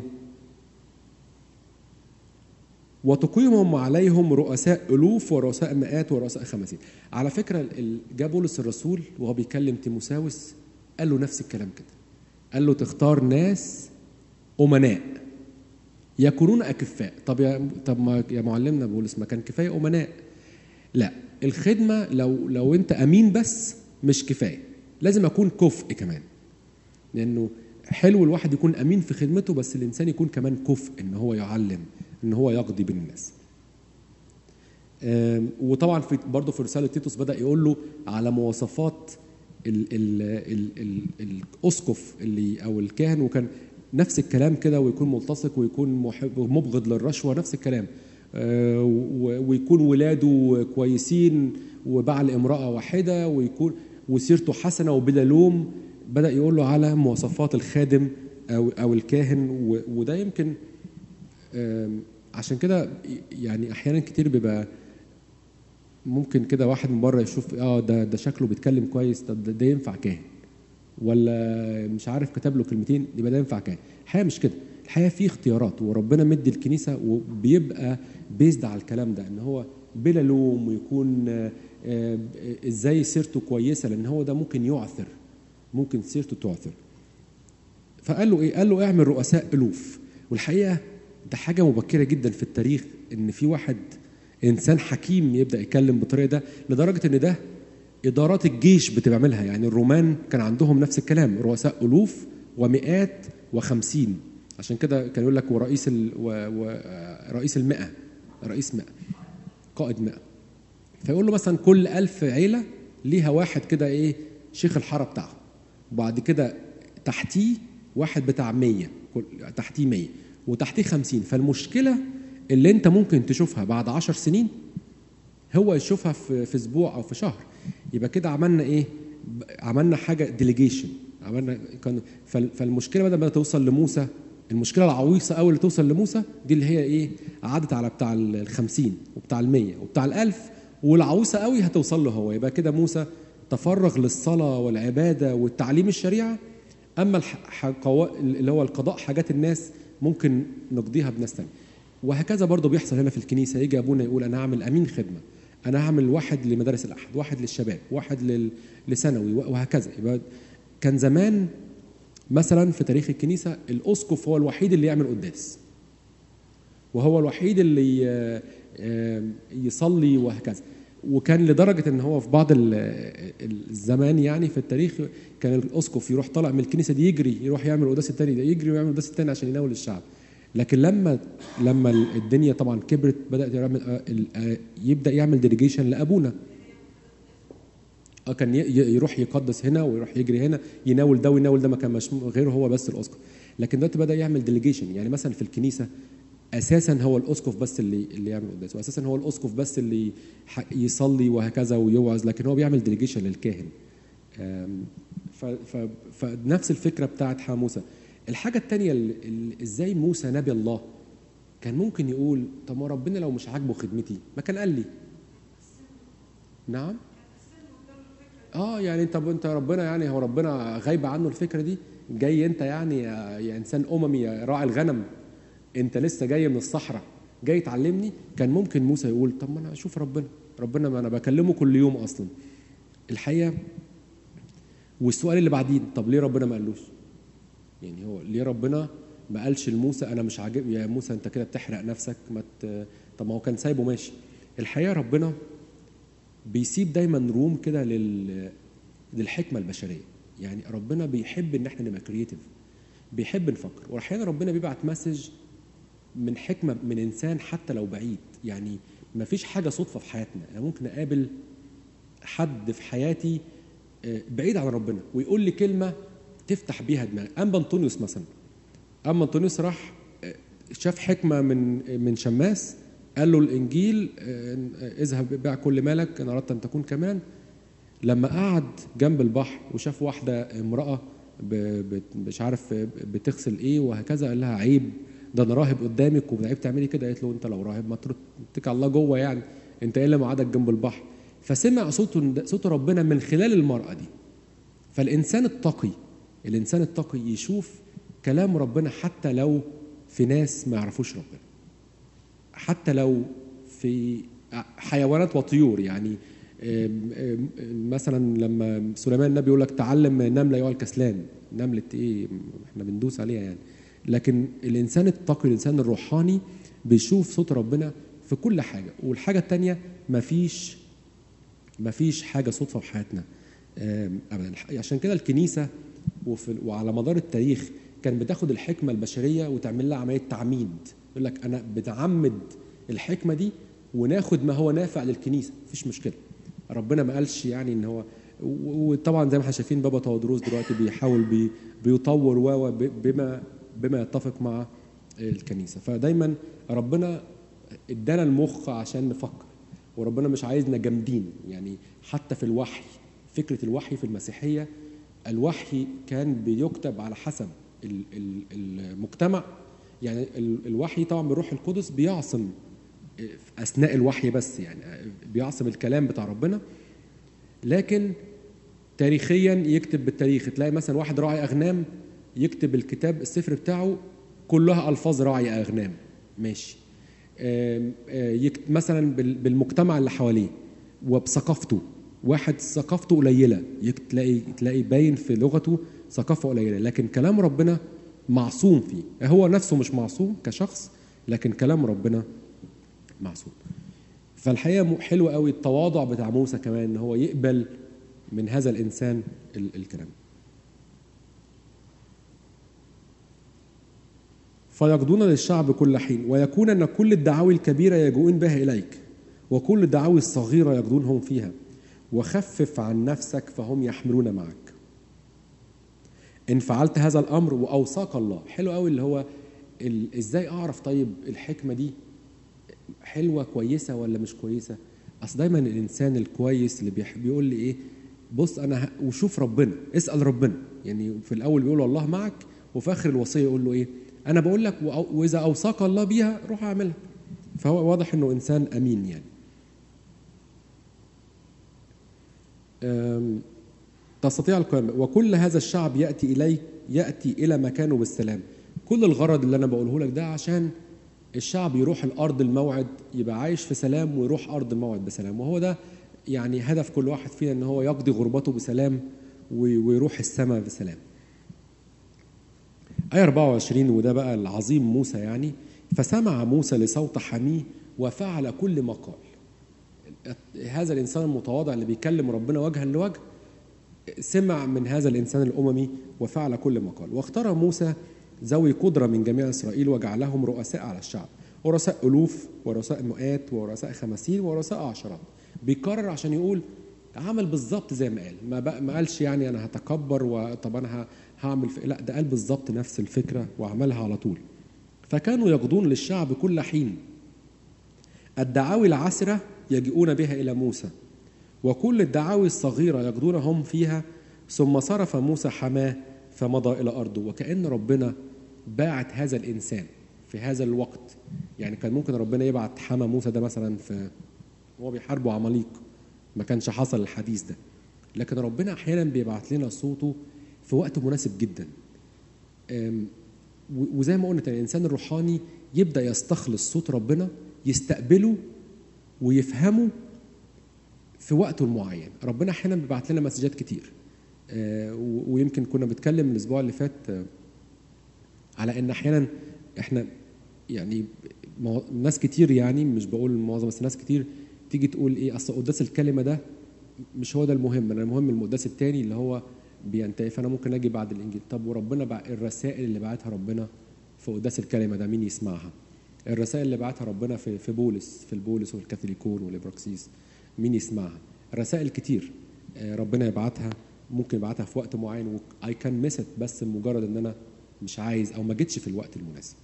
[SPEAKER 1] وتقيمهم عليهم رؤساء الوف ورؤساء مئات ورؤساء خمسين على فكره ال- جاء بولس الرسول وهو بيكلم تيموساوس قال له نفس الكلام كده قال له تختار ناس امناء يكونون اكفاء طب يا طب ما يا معلمنا بولس ما كان كفايه امناء لا الخدمه لو لو انت امين بس مش كفايه لازم اكون كفء كمان لانه حلو الواحد يكون امين في خدمته بس الانسان يكون كمان كفء ان هو يعلم ان هو يقضي بين الناس آم، وطبعا في برضه في رساله تيتوس بدا يقول له على مواصفات ال ال ال ال الاسقف اللي او الكاهن وكان نفس الكلام كده ويكون ملتصق ويكون محب مبغض للرشوه نفس الكلام آه، و- ويكون ولاده كويسين وبعل امراه واحده ويكون وسيرته حسنه وبلا لوم بدا يقول له على مواصفات الخادم او او الكاهن و- وده يمكن آم، عشان كده يعني احيانا كتير بيبقى ممكن كده واحد من بره يشوف اه ده ده شكله بيتكلم كويس طب ده, ده ينفع كاهن ولا مش عارف كتب له كلمتين يبقى ده ينفع كاهن الحقيقه مش كده الحقيقه في اختيارات وربنا مدي الكنيسه وبيبقى بيزد على الكلام ده ان هو بلا لوم ويكون آه، آه، ازاي سيرته كويسه لان هو ده ممكن يعثر ممكن سيرته تعثر فقال له ايه؟ قال له اعمل رؤساء الوف والحقيقه ده حاجه مبكره جدا في التاريخ ان في واحد انسان حكيم يبدا يتكلم بالطريقه ده لدرجه ان ده ادارات الجيش بتعملها يعني الرومان كان عندهم نفس الكلام رؤساء الوف ومئات وخمسين عشان كده كان يقول لك ورئيس ال... و... و... رئيس المئة رئيس مئة قائد مئة فيقول له مثلا كل ألف عيلة ليها واحد كده إيه شيخ الحارة بتاعهم وبعد كده تحتيه واحد بتاع مية كل- تحتيه مية وتحتيه خمسين فالمشكلة اللي انت ممكن تشوفها بعد عشر سنين هو يشوفها في في اسبوع او في شهر يبقى كده عملنا ايه ب- عملنا حاجه ديليجيشن عملنا كان فال- فالمشكله بدل ما توصل لموسى المشكله العويصه قوي اللي توصل لموسى دي اللي هي ايه عدت على بتاع ال 50 وبتاع ال 100 وبتاع ال 1000 والعويصه قوي هتوصل له هو يبقى كده موسى تفرغ للصلاه والعباده والتعليم الشريعه اما الح- ح- قوا- اللي هو القضاء حاجات الناس ممكن نقضيها بناس تانية وهكذا برضه بيحصل هنا في الكنيسه يجي ابونا يقول انا هعمل امين خدمه انا هعمل واحد لمدارس الاحد واحد للشباب واحد لل- لثانوي وهكذا يبقى كان زمان مثلا في تاريخ الكنيسه الاسقف هو الوحيد اللي يعمل قداس وهو الوحيد اللي آه، آه، يصلي وهكذا وكان لدرجه ان هو في بعض ال- الزمان يعني في التاريخ كان الاسقف يروح طالع من الكنيسه دي يجري يروح يعمل القداس الثاني ده يجري ويعمل القداس الثاني عشان يناول الشعب لكن لما لما الدنيا طبعا كبرت بدات يعمل آه، ال- آه، يبدا يعمل ديليجيشن لابونا اه كان ي- ي- يروح يقدس هنا ويروح يجري هنا يناول ده ويناول ده ما كان مش غيره هو بس الاسقف لكن دلوقتي بدا يعمل ديليجيشن يعني مثلا في الكنيسه اساسا هو الاسقف بس اللي اللي يعمل قداس واساسا هو الاسقف بس اللي ح- يصلي وهكذا ويوعظ لكن هو بيعمل ديليجيشن للكاهن آم، ف- ف- فنفس الفكره بتاعت حاموسه الحاجه الثانيه ازاي موسى نبي الله كان ممكن يقول طب ما ربنا لو مش عاجبه خدمتي ما كان قال لي نعم اه يعني طب انت ربنا يعني هو ربنا غايبه عنه الفكره دي جاي انت يعني يا يا انسان اممي يا راعي الغنم انت لسه جاي من الصحراء جاي تعلمني كان ممكن موسى يقول طب ما انا اشوف ربنا ربنا ما انا بكلمه كل يوم اصلا الحقيقه والسؤال اللي بعدين طب ليه ربنا ما قالوش يعني هو ليه ربنا ما قالش لموسى انا مش عاجب يا موسى انت كده بتحرق نفسك ما ت... طب ما هو كان سايبه ماشي الحقيقه ربنا بيسيب دايما روم كده لل... للحكمه البشريه يعني ربنا بيحب ان احنا نبقى كرييتيف بيحب نفكر واحيانا ربنا بيبعت مسج من حكمه من انسان حتى لو بعيد يعني ما فيش حاجه صدفه في حياتنا انا ممكن اقابل حد في حياتي آه، بعيد عن ربنا ويقول لي كلمه تفتح بيها دماغي اما انطونيوس مثلا اما انطونيوس راح آه، شاف حكمه من من شماس قال له الانجيل آه، اذهب بيع كل مالك ان اردت ان تكون كمان لما قعد جنب البحر وشاف واحده امراه ب- ب- مش عارف بتغسل ايه وهكذا قال لها عيب ده انا راهب قدامك وعيب تعملي كده قالت له انت لو راهب ما ترد اتكل على الله جوه يعني انت ايه اللي معادك جنب البحر فسمع صوت صوت ربنا من خلال المراه دي فالانسان التقي الانسان التقي يشوف كلام ربنا حتى لو في ناس ما يعرفوش ربنا حتى لو في حيوانات وطيور يعني آم، آم، مثلا لما سليمان النبي يقول لك تعلم نمله ايها الكسلان نمله ايه احنا بندوس عليها يعني لكن الانسان التقي الانسان الروحاني بيشوف صوت ربنا في كل حاجه والحاجه الثانيه مفيش مفيش حاجه صدفه في حياتنا آم، ابدا عشان كده الكنيسه وفي وعلى مدار التاريخ كان بتاخد الحكمه البشريه وتعمل لها عمليه تعميد يقول لك انا بنعمد الحكمه دي وناخد ما هو نافع للكنيسه مفيش مشكله ربنا ما قالش يعني ان هو و- وطبعا زي ما احنا شايفين بابا تودروس دلوقتي بيحاول بي بيطور و و ب- بما بما يتفق مع الكنيسه فدايما ربنا ادانا المخ عشان نفكر وربنا مش عايزنا جامدين يعني حتى في الوحي فكره الوحي في المسيحيه الوحي كان بيكتب على حسب ال- ال- المجتمع يعني ال- الوحي طبعا بالروح القدس بيعصم في اثناء الوحي بس يعني بيعصم الكلام بتاع ربنا لكن تاريخيا يكتب بالتاريخ تلاقي مثلا واحد راعي اغنام يكتب الكتاب السفر بتاعه كلها الفاظ راعي اغنام ماشي آم، آه، يكت- مثلا بال- بالمجتمع اللي حواليه وبثقافته واحد ثقافته قليله يك- تلاقي تلاقي باين في لغته ثقافه قليله لكن كلام ربنا معصوم فيه هو نفسه مش معصوم كشخص لكن كلام ربنا معصوم فالحقيقه م- حلو قوي التواضع بتاع موسى كمان ان هو يقبل من هذا الانسان ال- الكلام فيقضون للشعب كل حين ويكون ان كل الدعاوي الكبيره يجوئون بها اليك وكل الدعاوي الصغيره يقضونهم فيها وخفف عن نفسك فهم يحملون معك ان فعلت هذا الامر واوصاك الله حلو قوي اللي هو ال- ازاي اعرف طيب الحكمه دي حلوه كويسه ولا مش كويسه اصل دايما الانسان الكويس اللي بيح- بيقول لي ايه بص انا ه- وشوف ربنا اسال ربنا يعني في الاول بيقول له الله معك وفي اخر الوصيه يقول له ايه انا بقول لك وأو- واذا اوصاك الله بيها روح اعملها فهو واضح انه انسان امين يعني أم، تستطيع القيام وكل هذا الشعب ياتي اليك ياتي الى مكانه بالسلام كل الغرض اللي انا بقوله لك ده عشان الشعب يروح الارض الموعد يبقى عايش في سلام ويروح ارض الموعد بسلام وهو ده يعني هدف كل واحد فينا ان هو يقضي غربته بسلام وي- ويروح السماء بسلام آية 24 وده بقى العظيم موسى يعني فسمع موسى لصوت حميه وفعل كل ما قال هذا الإنسان المتواضع اللي بيكلم ربنا وجها لوجه سمع من هذا الإنسان الأممي وفعل كل ما قال واختار موسى ذوي قدرة من جميع إسرائيل وجعلهم رؤساء على الشعب ورؤساء ألوف ورؤساء مئات ورؤساء خمسين ورؤساء عشرات بيكرر عشان يقول عمل بالظبط زي ما قال ما, بق- ما قالش يعني أنا هتكبر وطب أنا ه- هعمل في... لا ده قال بالظبط نفس الفكرة وعملها على طول فكانوا يقضون للشعب كل حين الدعاوي العسرة يجيئون بها إلى موسى وكل الدعاوي الصغيرة يقضون هم فيها ثم صرف موسى حماه فمضى إلى أرضه وكأن ربنا باعت هذا الإنسان في هذا الوقت يعني كان ممكن ربنا يبعت حما موسى ده مثلا في هو بيحاربوا عماليق ما كانش حصل الحديث ده لكن ربنا أحيانا بيبعت لنا صوته في وقت مناسب جدا أم، و- وزي ما قلنا الإنسان الروحاني يبدأ يستخلص صوت ربنا يستقبله ويفهمه في وقته المعين ربنا احيانا بيبعت لنا مسجات كتير آه، و- ويمكن كنا بنتكلم الاسبوع اللي فات آه، على ان احيانا احنا يعني مو- ناس كتير يعني مش بقول معظم بس ناس كتير تيجي تقول ايه اصل قداس الكلمه ده مش هو ده المهم انا المهم المقداس التاني اللي هو بينتهي فانا ممكن اجي بعد الانجيل طب وربنا بع... الرسائل اللي بعتها ربنا في قداس الكلمه ده مين يسمعها الرسائل اللي بعتها ربنا في في بولس في البولس والكاثوليكون والابراكسيس مين يسمعها رسائل كتير آه، ربنا يبعتها ممكن يبعتها في وقت معين اي كان ميس بس مجرد ان انا مش عايز او ما جيتش في الوقت المناسب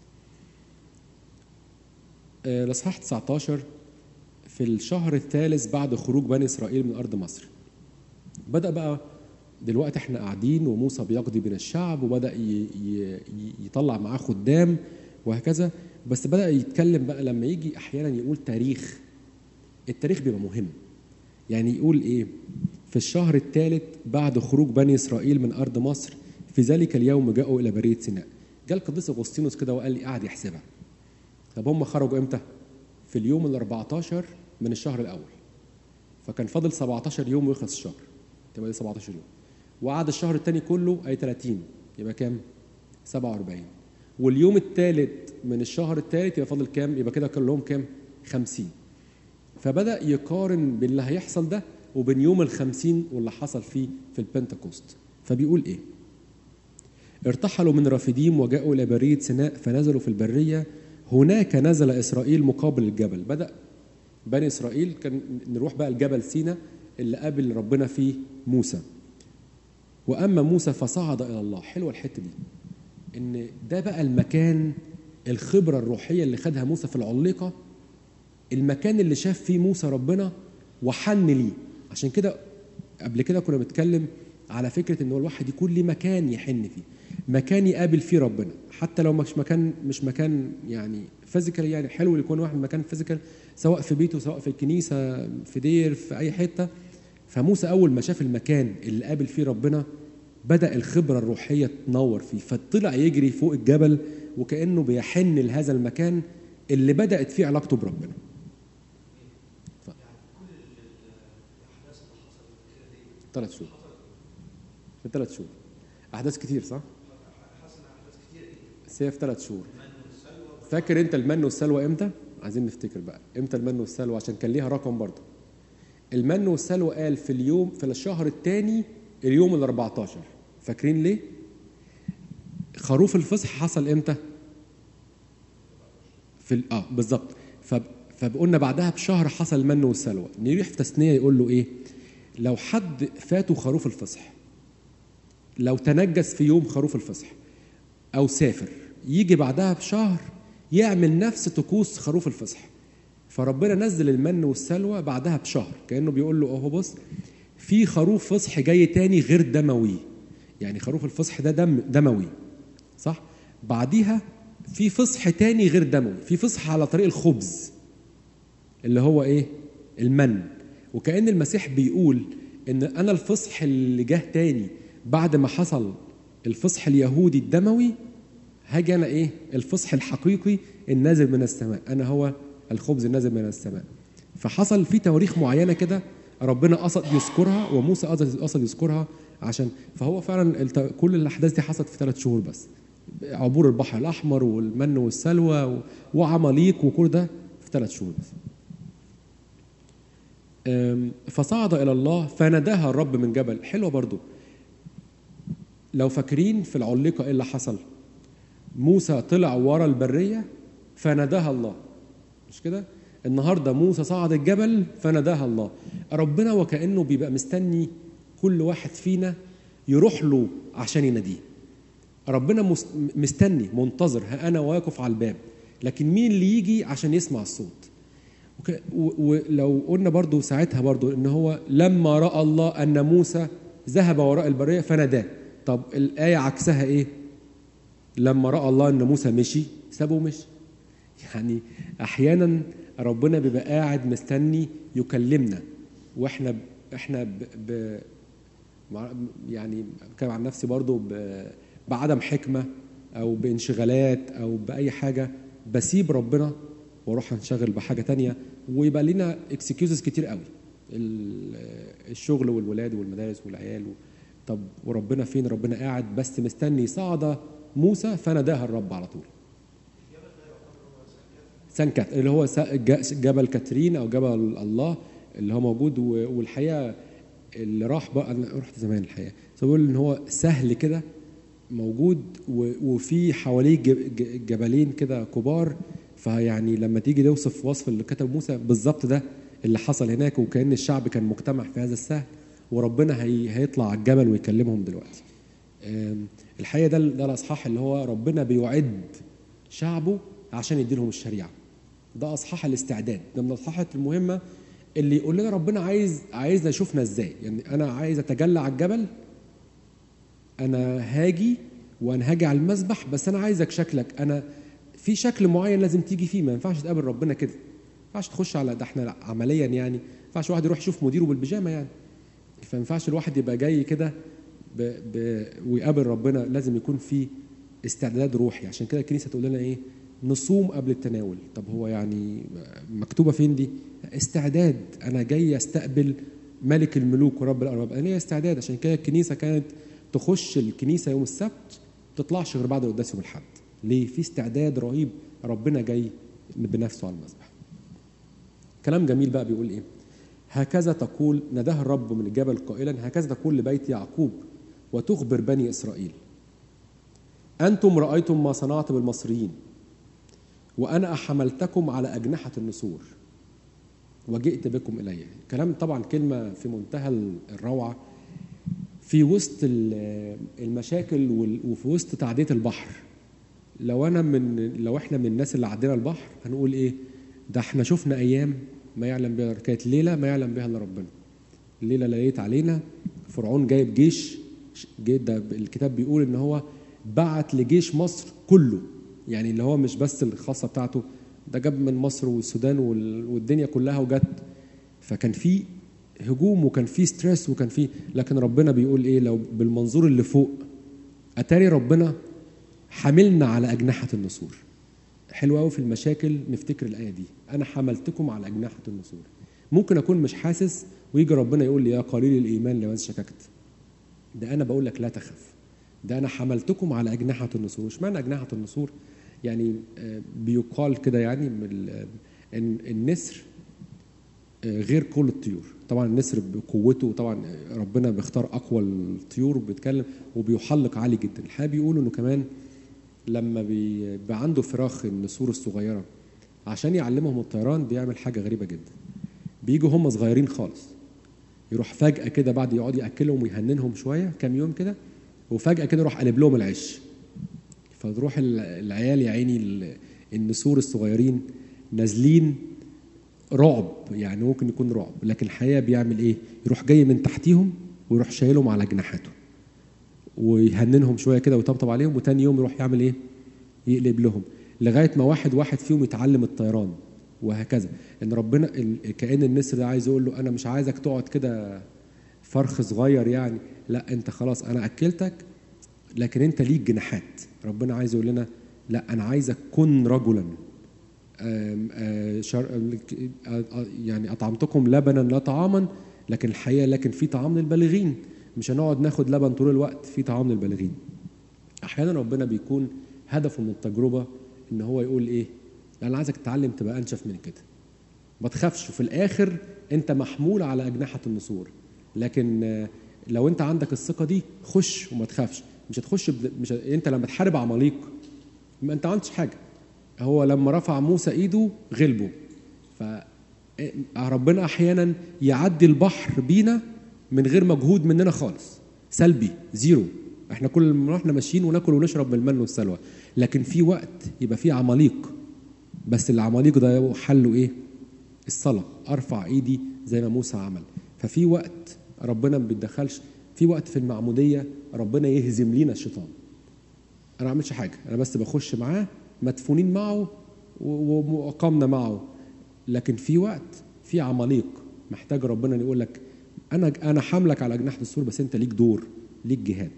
[SPEAKER 1] آه، الاصحاح 19 في الشهر الثالث بعد خروج بني اسرائيل من ارض مصر بدا بقى دلوقتي احنا قاعدين وموسى بيقضي بين الشعب وبدا ي- ي- ي- يطلع معاه خدام وهكذا بس بدا يتكلم بقى لما يجي احيانا يقول تاريخ التاريخ بيبقى مهم يعني يقول ايه في الشهر الثالث بعد خروج بني اسرائيل من ارض مصر في ذلك اليوم جاءوا الى بريه سيناء جاء القديس اغسطينوس كده وقال لي قاعد يحسبها طب هم خرجوا امتى في اليوم ال 14 من الشهر الاول فكان فاضل 17 يوم ويخلص الشهر تبقى دي 17 يوم وقعد الشهر الثاني كله اي 30 يبقى كام 47 واليوم الثالث من الشهر الثالث يبقى فاضل كام يبقى كده كلهم كام 50 فبدأ يقارن باللي هيحصل ده وبين يوم الخمسين واللي حصل فيه في البنتكوست فبيقول ايه ارتحلوا من رافديم وجاءوا إلى برية سيناء فنزلوا في البرية هناك نزل إسرائيل مقابل الجبل بدأ بني إسرائيل كان نروح بقى الجبل سينا اللي قابل ربنا فيه موسى وأما موسى فصعد إلى الله حلوة الحتة دي إن ده بقى المكان الخبرة الروحية اللي خدها موسى في العليقة المكان اللي شاف فيه موسى ربنا وحن ليه عشان كده قبل كده كنا بنتكلم على فكره ان هو الواحد يكون ليه مكان يحن فيه مكان يقابل فيه ربنا حتى لو مش مكان مش مكان يعني فيزيكال يعني حلو يكون واحد مكان فيزيكال سواء في بيته سواء في الكنيسه في دير في اي حته فموسى اول ما شاف المكان اللي قابل فيه ربنا بدا الخبره الروحيه تنور فيه فطلع يجري فوق الجبل وكانه بيحن لهذا المكان اللي بدات فيه علاقته بربنا ثلاث شهور في ثلاث شهور احداث كتير صح؟ بس هي في ثلاث شهور فاكر انت المن والسلوى امتى؟ عايزين نفتكر بقى امتى المن والسلوى عشان كان ليها رقم برضه المن والسلوى قال في اليوم في الشهر الثاني اليوم ال 14 فاكرين ليه؟ خروف الفصح حصل امتى؟ في ال- اه بالظبط فب... فقلنا بعدها بشهر حصل المن والسلوى نروح في تثنيه يقول له ايه؟ لو حد فاته خروف الفصح لو تنجس في يوم خروف الفصح او سافر يجي بعدها بشهر يعمل نفس طقوس خروف الفصح فربنا نزل المن والسلوى بعدها بشهر كانه بيقول له اهو بص في خروف فصح جاي تاني غير دموي يعني خروف الفصح ده دم دموي صح بعديها في فصح تاني غير دموي في فصح على طريق الخبز اللي هو ايه المن وكأن المسيح بيقول ان انا الفصح اللي جه تاني بعد ما حصل الفصح اليهودي الدموي هاجي انا ايه الفصح الحقيقي النازل من السماء انا هو الخبز النازل من السماء فحصل في تواريخ معينه كده ربنا قصد يذكرها وموسى قصد قصد يذكرها عشان فهو فعلا الت- كل الاحداث دي حصلت في ثلاث شهور بس عبور البحر الاحمر والمن والسلوى و- وعماليق وكل ده في ثلاث شهور بس أم، فصعد الى الله فناداها الرب من جبل حلوه برضو لو فاكرين في العليقه ايه اللي حصل موسى طلع ورا البريه فناداها الله مش كده النهارده موسى صعد الجبل فناداها الله ربنا وكانه بيبقى مستني كل واحد فينا يروح له عشان يناديه ربنا مس- مستني منتظر ها انا واقف على الباب لكن مين اللي يجي عشان يسمع الصوت وك- و- ولو قلنا برضو ساعتها برضو ان هو لما راى الله ان موسى ذهب وراء البريه فناداه طب الايه عكسها ايه لما راى الله ان موسى مشي سابه ومشي يعني احيانا ربنا بيبقى قاعد مستني يكلمنا واحنا احنا ب... ب... مع- يعني بتكلم عن نفسي برضو ب... بعدم حكمه او بانشغالات او باي حاجه بسيب ربنا واروح انشغل بحاجه تانية ويبقى لنا اكسكيوزز كتير قوي ال- الشغل والولاد والمدارس والعيال و... طب وربنا فين ربنا قاعد بس مستني صعد موسى فناداها الرب على طول سانكات اللي هو سا- ج- جبل كاترين او جبل الله اللي هو موجود و- والحقيقه اللي راح بقى انا رحت زمان الحقيقه بس بقول ان هو سهل كده موجود و- وفي حواليه ج- ج- جبلين كده كبار فيعني لما تيجي توصف وصف اللي كتب موسى بالظبط ده اللي حصل هناك وكأن الشعب كان مجتمع في هذا السهل وربنا هي هيطلع على الجبل ويكلمهم دلوقتي آم، الحقيقه ده ده الاصحاح اللي هو ربنا بيعد شعبه عشان يديلهم الشريعه ده اصحاح الاستعداد ده من الاصحاحات المهمه اللي يقول لنا ربنا عايز عايزنا يشوفنا ازاي يعني انا عايز اتجلى على الجبل انا هاجي وانا هاجي على المسبح بس انا عايزك شكلك انا في شكل معين لازم تيجي فيه ما ينفعش تقابل ربنا كده ما ينفعش تخش على ده احنا عمليا يعني ما ينفعش واحد يروح يشوف مديره بالبيجامه يعني فما ينفعش الواحد يبقى جاي كده ب... ب... ويقابل ربنا لازم يكون في استعداد روحي عشان كده الكنيسه تقول لنا ايه نصوم قبل التناول طب هو يعني مكتوبه فين دي استعداد انا جاي استقبل ملك الملوك ورب الارباب انا ليا استعداد عشان كده الكنيسه كانت تخش الكنيسه يوم السبت تطلعش غير بعد القداس يوم الاحد ليه في استعداد رهيب ربنا جاي بنفسه على المذبح كلام جميل بقى بيقول ايه هكذا تقول نداه الرب من الجبل قائلا هكذا تقول لبيت يعقوب وتخبر بني اسرائيل انتم رايتم ما صنعت بالمصريين وانا احملتكم على اجنحه النسور وجئت بكم الي كلام طبعا كلمه في منتهى الروعه في وسط ال- المشاكل وال- وفي وسط تعديه البحر لو انا من لو احنا من الناس اللي عدينا البحر هنقول ايه ده احنا شفنا ايام ما يعلم بها كانت ليله ما يعلم بها الا ربنا الليله ليت علينا فرعون جايب جيش جي ده الكتاب بيقول ان هو بعت لجيش مصر كله يعني اللي هو مش بس الخاصه بتاعته ده جاب من مصر والسودان وال- والدنيا كلها وجت فكان في هجوم وكان في ستريس وكان في لكن ربنا بيقول ايه لو بالمنظور اللي فوق اتاري ربنا حملنا على اجنحه النسور حلو قوي في المشاكل نفتكر الايه دي انا حملتكم على اجنحه النسور ممكن اكون مش حاسس ويجي ربنا يقول لي يا قليل الايمان لماذا شككت ده انا بقول لك لا تخف ده انا حملتكم على اجنحه النسور وش معنى اجنحه النسور يعني آه، بيقال كده يعني من ال- ان النسر آه، غير كل الطيور طبعا النسر بقوته طبعا ربنا بيختار اقوى الطيور وبيتكلم وبيحلق عالي جدا الحقيقه بيقولوا انه كمان لما بيبقى عنده فراخ النسور الصغيره عشان يعلمهم الطيران بيعمل حاجه غريبه جدا بيجوا هم صغيرين خالص يروح فجاه كده بعد يقعد ياكلهم ويهننهم شويه كام يوم كده وفجاه كده يروح قلب لهم العش فتروح ال- العيال يا عيني ال- النسور الصغيرين نازلين رعب يعني ممكن يكون رعب لكن الحقيقه بيعمل ايه يروح جاي من تحتيهم ويروح شايلهم على جناحاته ويهننهم شويه كده ويطبطب عليهم وتاني يوم يروح يعمل ايه يقلب لهم لغايه ما واحد واحد فيهم يتعلم الطيران وهكذا ان ربنا ال- كأن النسر ده عايز يقول له انا مش عايزك تقعد كده فرخ صغير يعني لا انت خلاص انا اكلتك لكن انت ليك جناحات ربنا عايز يقول لنا لا انا عايزك كن رجلا آم، آه، شر... آه، آه، يعني اطعمتكم لبنا لا طعاما لكن الحقيقه لكن في طعام للبالغين مش هنقعد ناخد لبن طول الوقت في طعام للبالغين احيانا ربنا بيكون هدفه من التجربه ان هو يقول ايه لا انا عايزك تتعلم تبقى انشف من كده ما تخافش وفي الاخر انت محمول على اجنحه النسور لكن آه، لو انت عندك الثقه دي خش وما تخافش مش هتخش بد... مش ه... انت لما تحارب عماليق ما انت ما عملتش حاجه هو لما رفع موسى ايده غلبه ف ربنا احيانا يعدي البحر بينا من غير مجهود مننا خالص سلبي زيرو احنا كل ما احنا ماشيين وناكل ونشرب من المن والسلوى لكن في وقت يبقى في عماليق بس العماليق ده حله ايه الصلاه ارفع ايدي زي ما موسى عمل ففي وقت ربنا ما بيتدخلش في وقت في المعموديه ربنا يهزم لينا الشيطان انا ما بعملش حاجه انا بس بخش معاه مدفونين معه و- وقامنا معه لكن في وقت في عماليق محتاج ربنا يقول لك انا انا حاملك على اجنحه السور بس انت ليك دور ليك جهاد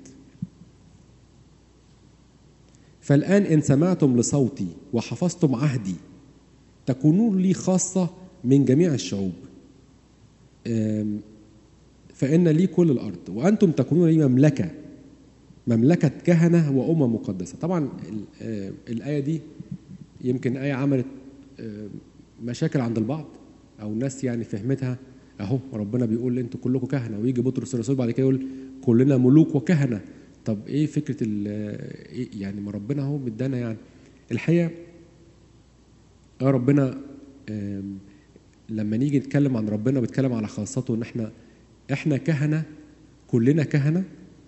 [SPEAKER 1] فالان ان سمعتم لصوتي وحفظتم عهدي تكونون لي خاصه من جميع الشعوب أم، فان لي كل الارض وانتم تكونون لي مملكه مملكه كهنه وامم مقدسه طبعا ال- آه، الايه دي يمكن ايه عملت آه، مشاكل عند البعض او ناس يعني فهمتها اهو ربنا بيقول انتوا كلكم كهنه ويجي بطرس الرسول بعد كده يقول كلنا ملوك وكهنه طب ايه فكره ال إيه يعني ما ربنا اهو مدانا يعني الحقيقه اه ربنا آم، لما نيجي نتكلم عن ربنا بيتكلم على خاصته ان احنا احنا كهنه كلنا كهنه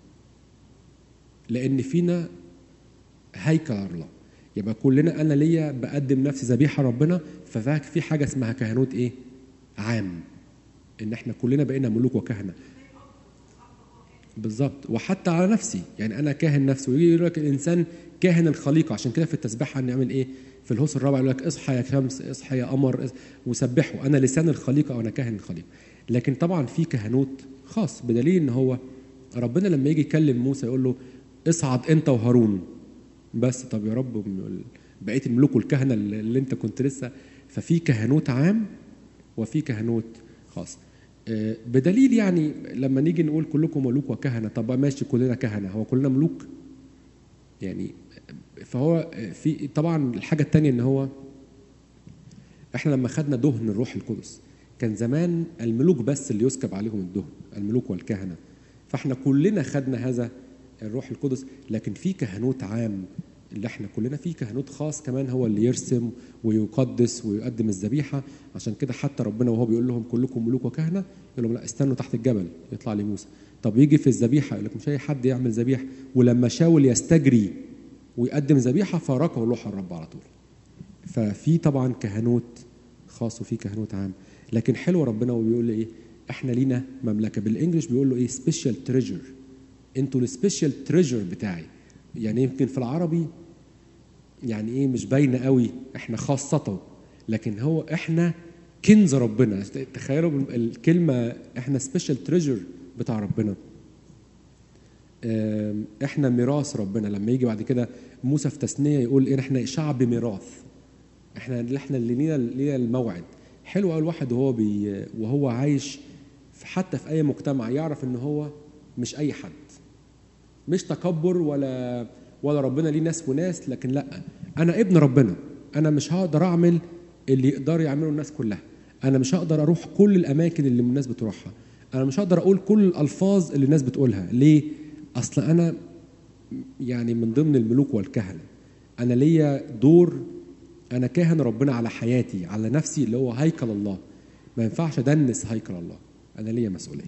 [SPEAKER 1] لان فينا هيكل الله يبقى كلنا انا ليا بقدم نفسي ذبيحه ربنا ففي حاجه اسمها كهنوت ايه عام ان احنا كلنا بقينا ملوك وكهنه بالظبط وحتى على نفسي يعني انا كاهن نفسي ويجي يقول لك الانسان كاهن الخليقه عشان كده في التسبيحه نعمل ايه في الهوس الرابع يقول لك اصحى يا شمس اصحى يا قمر اص- وسبحوا انا لسان الخليقه وانا كاهن الخليقه لكن طبعا في كهنوت خاص بدليل ان هو ربنا لما يجي يكلم موسى يقول له اصعد انت وهارون بس طب يا رب م- بقيه الملوك والكهنه اللي اللي انت كنت لسه ففي كهنوت عام وفي كهنوت خاص آه، بدليل يعني لما نيجي نقول كلكم ملوك وكهنه طب ماشي كلنا كهنه هو كلنا ملوك يعني فهو في طبعا الحاجه الثانيه ان هو احنا لما خدنا دهن الروح القدس كان زمان الملوك بس اللي يسكب عليهم الدهن الملوك والكهنه فاحنا كلنا خدنا هذا الروح القدس لكن في كهنوت عام اللي احنا كلنا في كهنوت خاص كمان هو اللي يرسم ويقدس ويقدم الذبيحه عشان كده حتى ربنا وهو بيقول لهم كلكم ملوك وكهنه يقول لهم لا استنوا تحت الجبل يطلع لي موسى طب يجي في الذبيحه يقول لك مش اي حد يعمل ذبيحه ولما شاول يستجري ويقدم ذبيحه فارقه روح الرب على طول ففي طبعا كهنوت خاص وفي كهنوت عام لكن حلو ربنا وبيقول لي ايه احنا لينا مملكه بالانجلش بيقول له ايه سبيشال تريجر انتوا السبيشال تريجر بتاعي يعني يمكن في العربي يعني ايه مش باينه قوي احنا خاصته لكن هو احنا كنز ربنا تخيلوا الكلمه احنا سبيشال تريجر بتاع ربنا آم، احنا ميراث ربنا لما يجي بعد كده موسى في تثنيه يقول إيه احنا شعب ميراث احنا اللي احنا اللي لينا لينا الموعد حلو قوي الواحد وهو بي وهو عايش في حتى في اي مجتمع يعرف ان هو مش اي حد مش تكبر ولا ولا ربنا ليه ناس وناس لكن لا انا ابن ربنا انا مش هقدر اعمل اللي يقدر يعمله الناس كلها انا مش هقدر اروح كل الاماكن اللي الناس بتروحها انا مش هقدر اقول كل الالفاظ اللي الناس بتقولها ليه اصل انا يعني من ضمن الملوك والكهنه انا ليا دور انا كاهن ربنا على حياتي على نفسي اللي هو هيكل الله ما ينفعش ادنس هيكل الله انا ليا مسؤوليه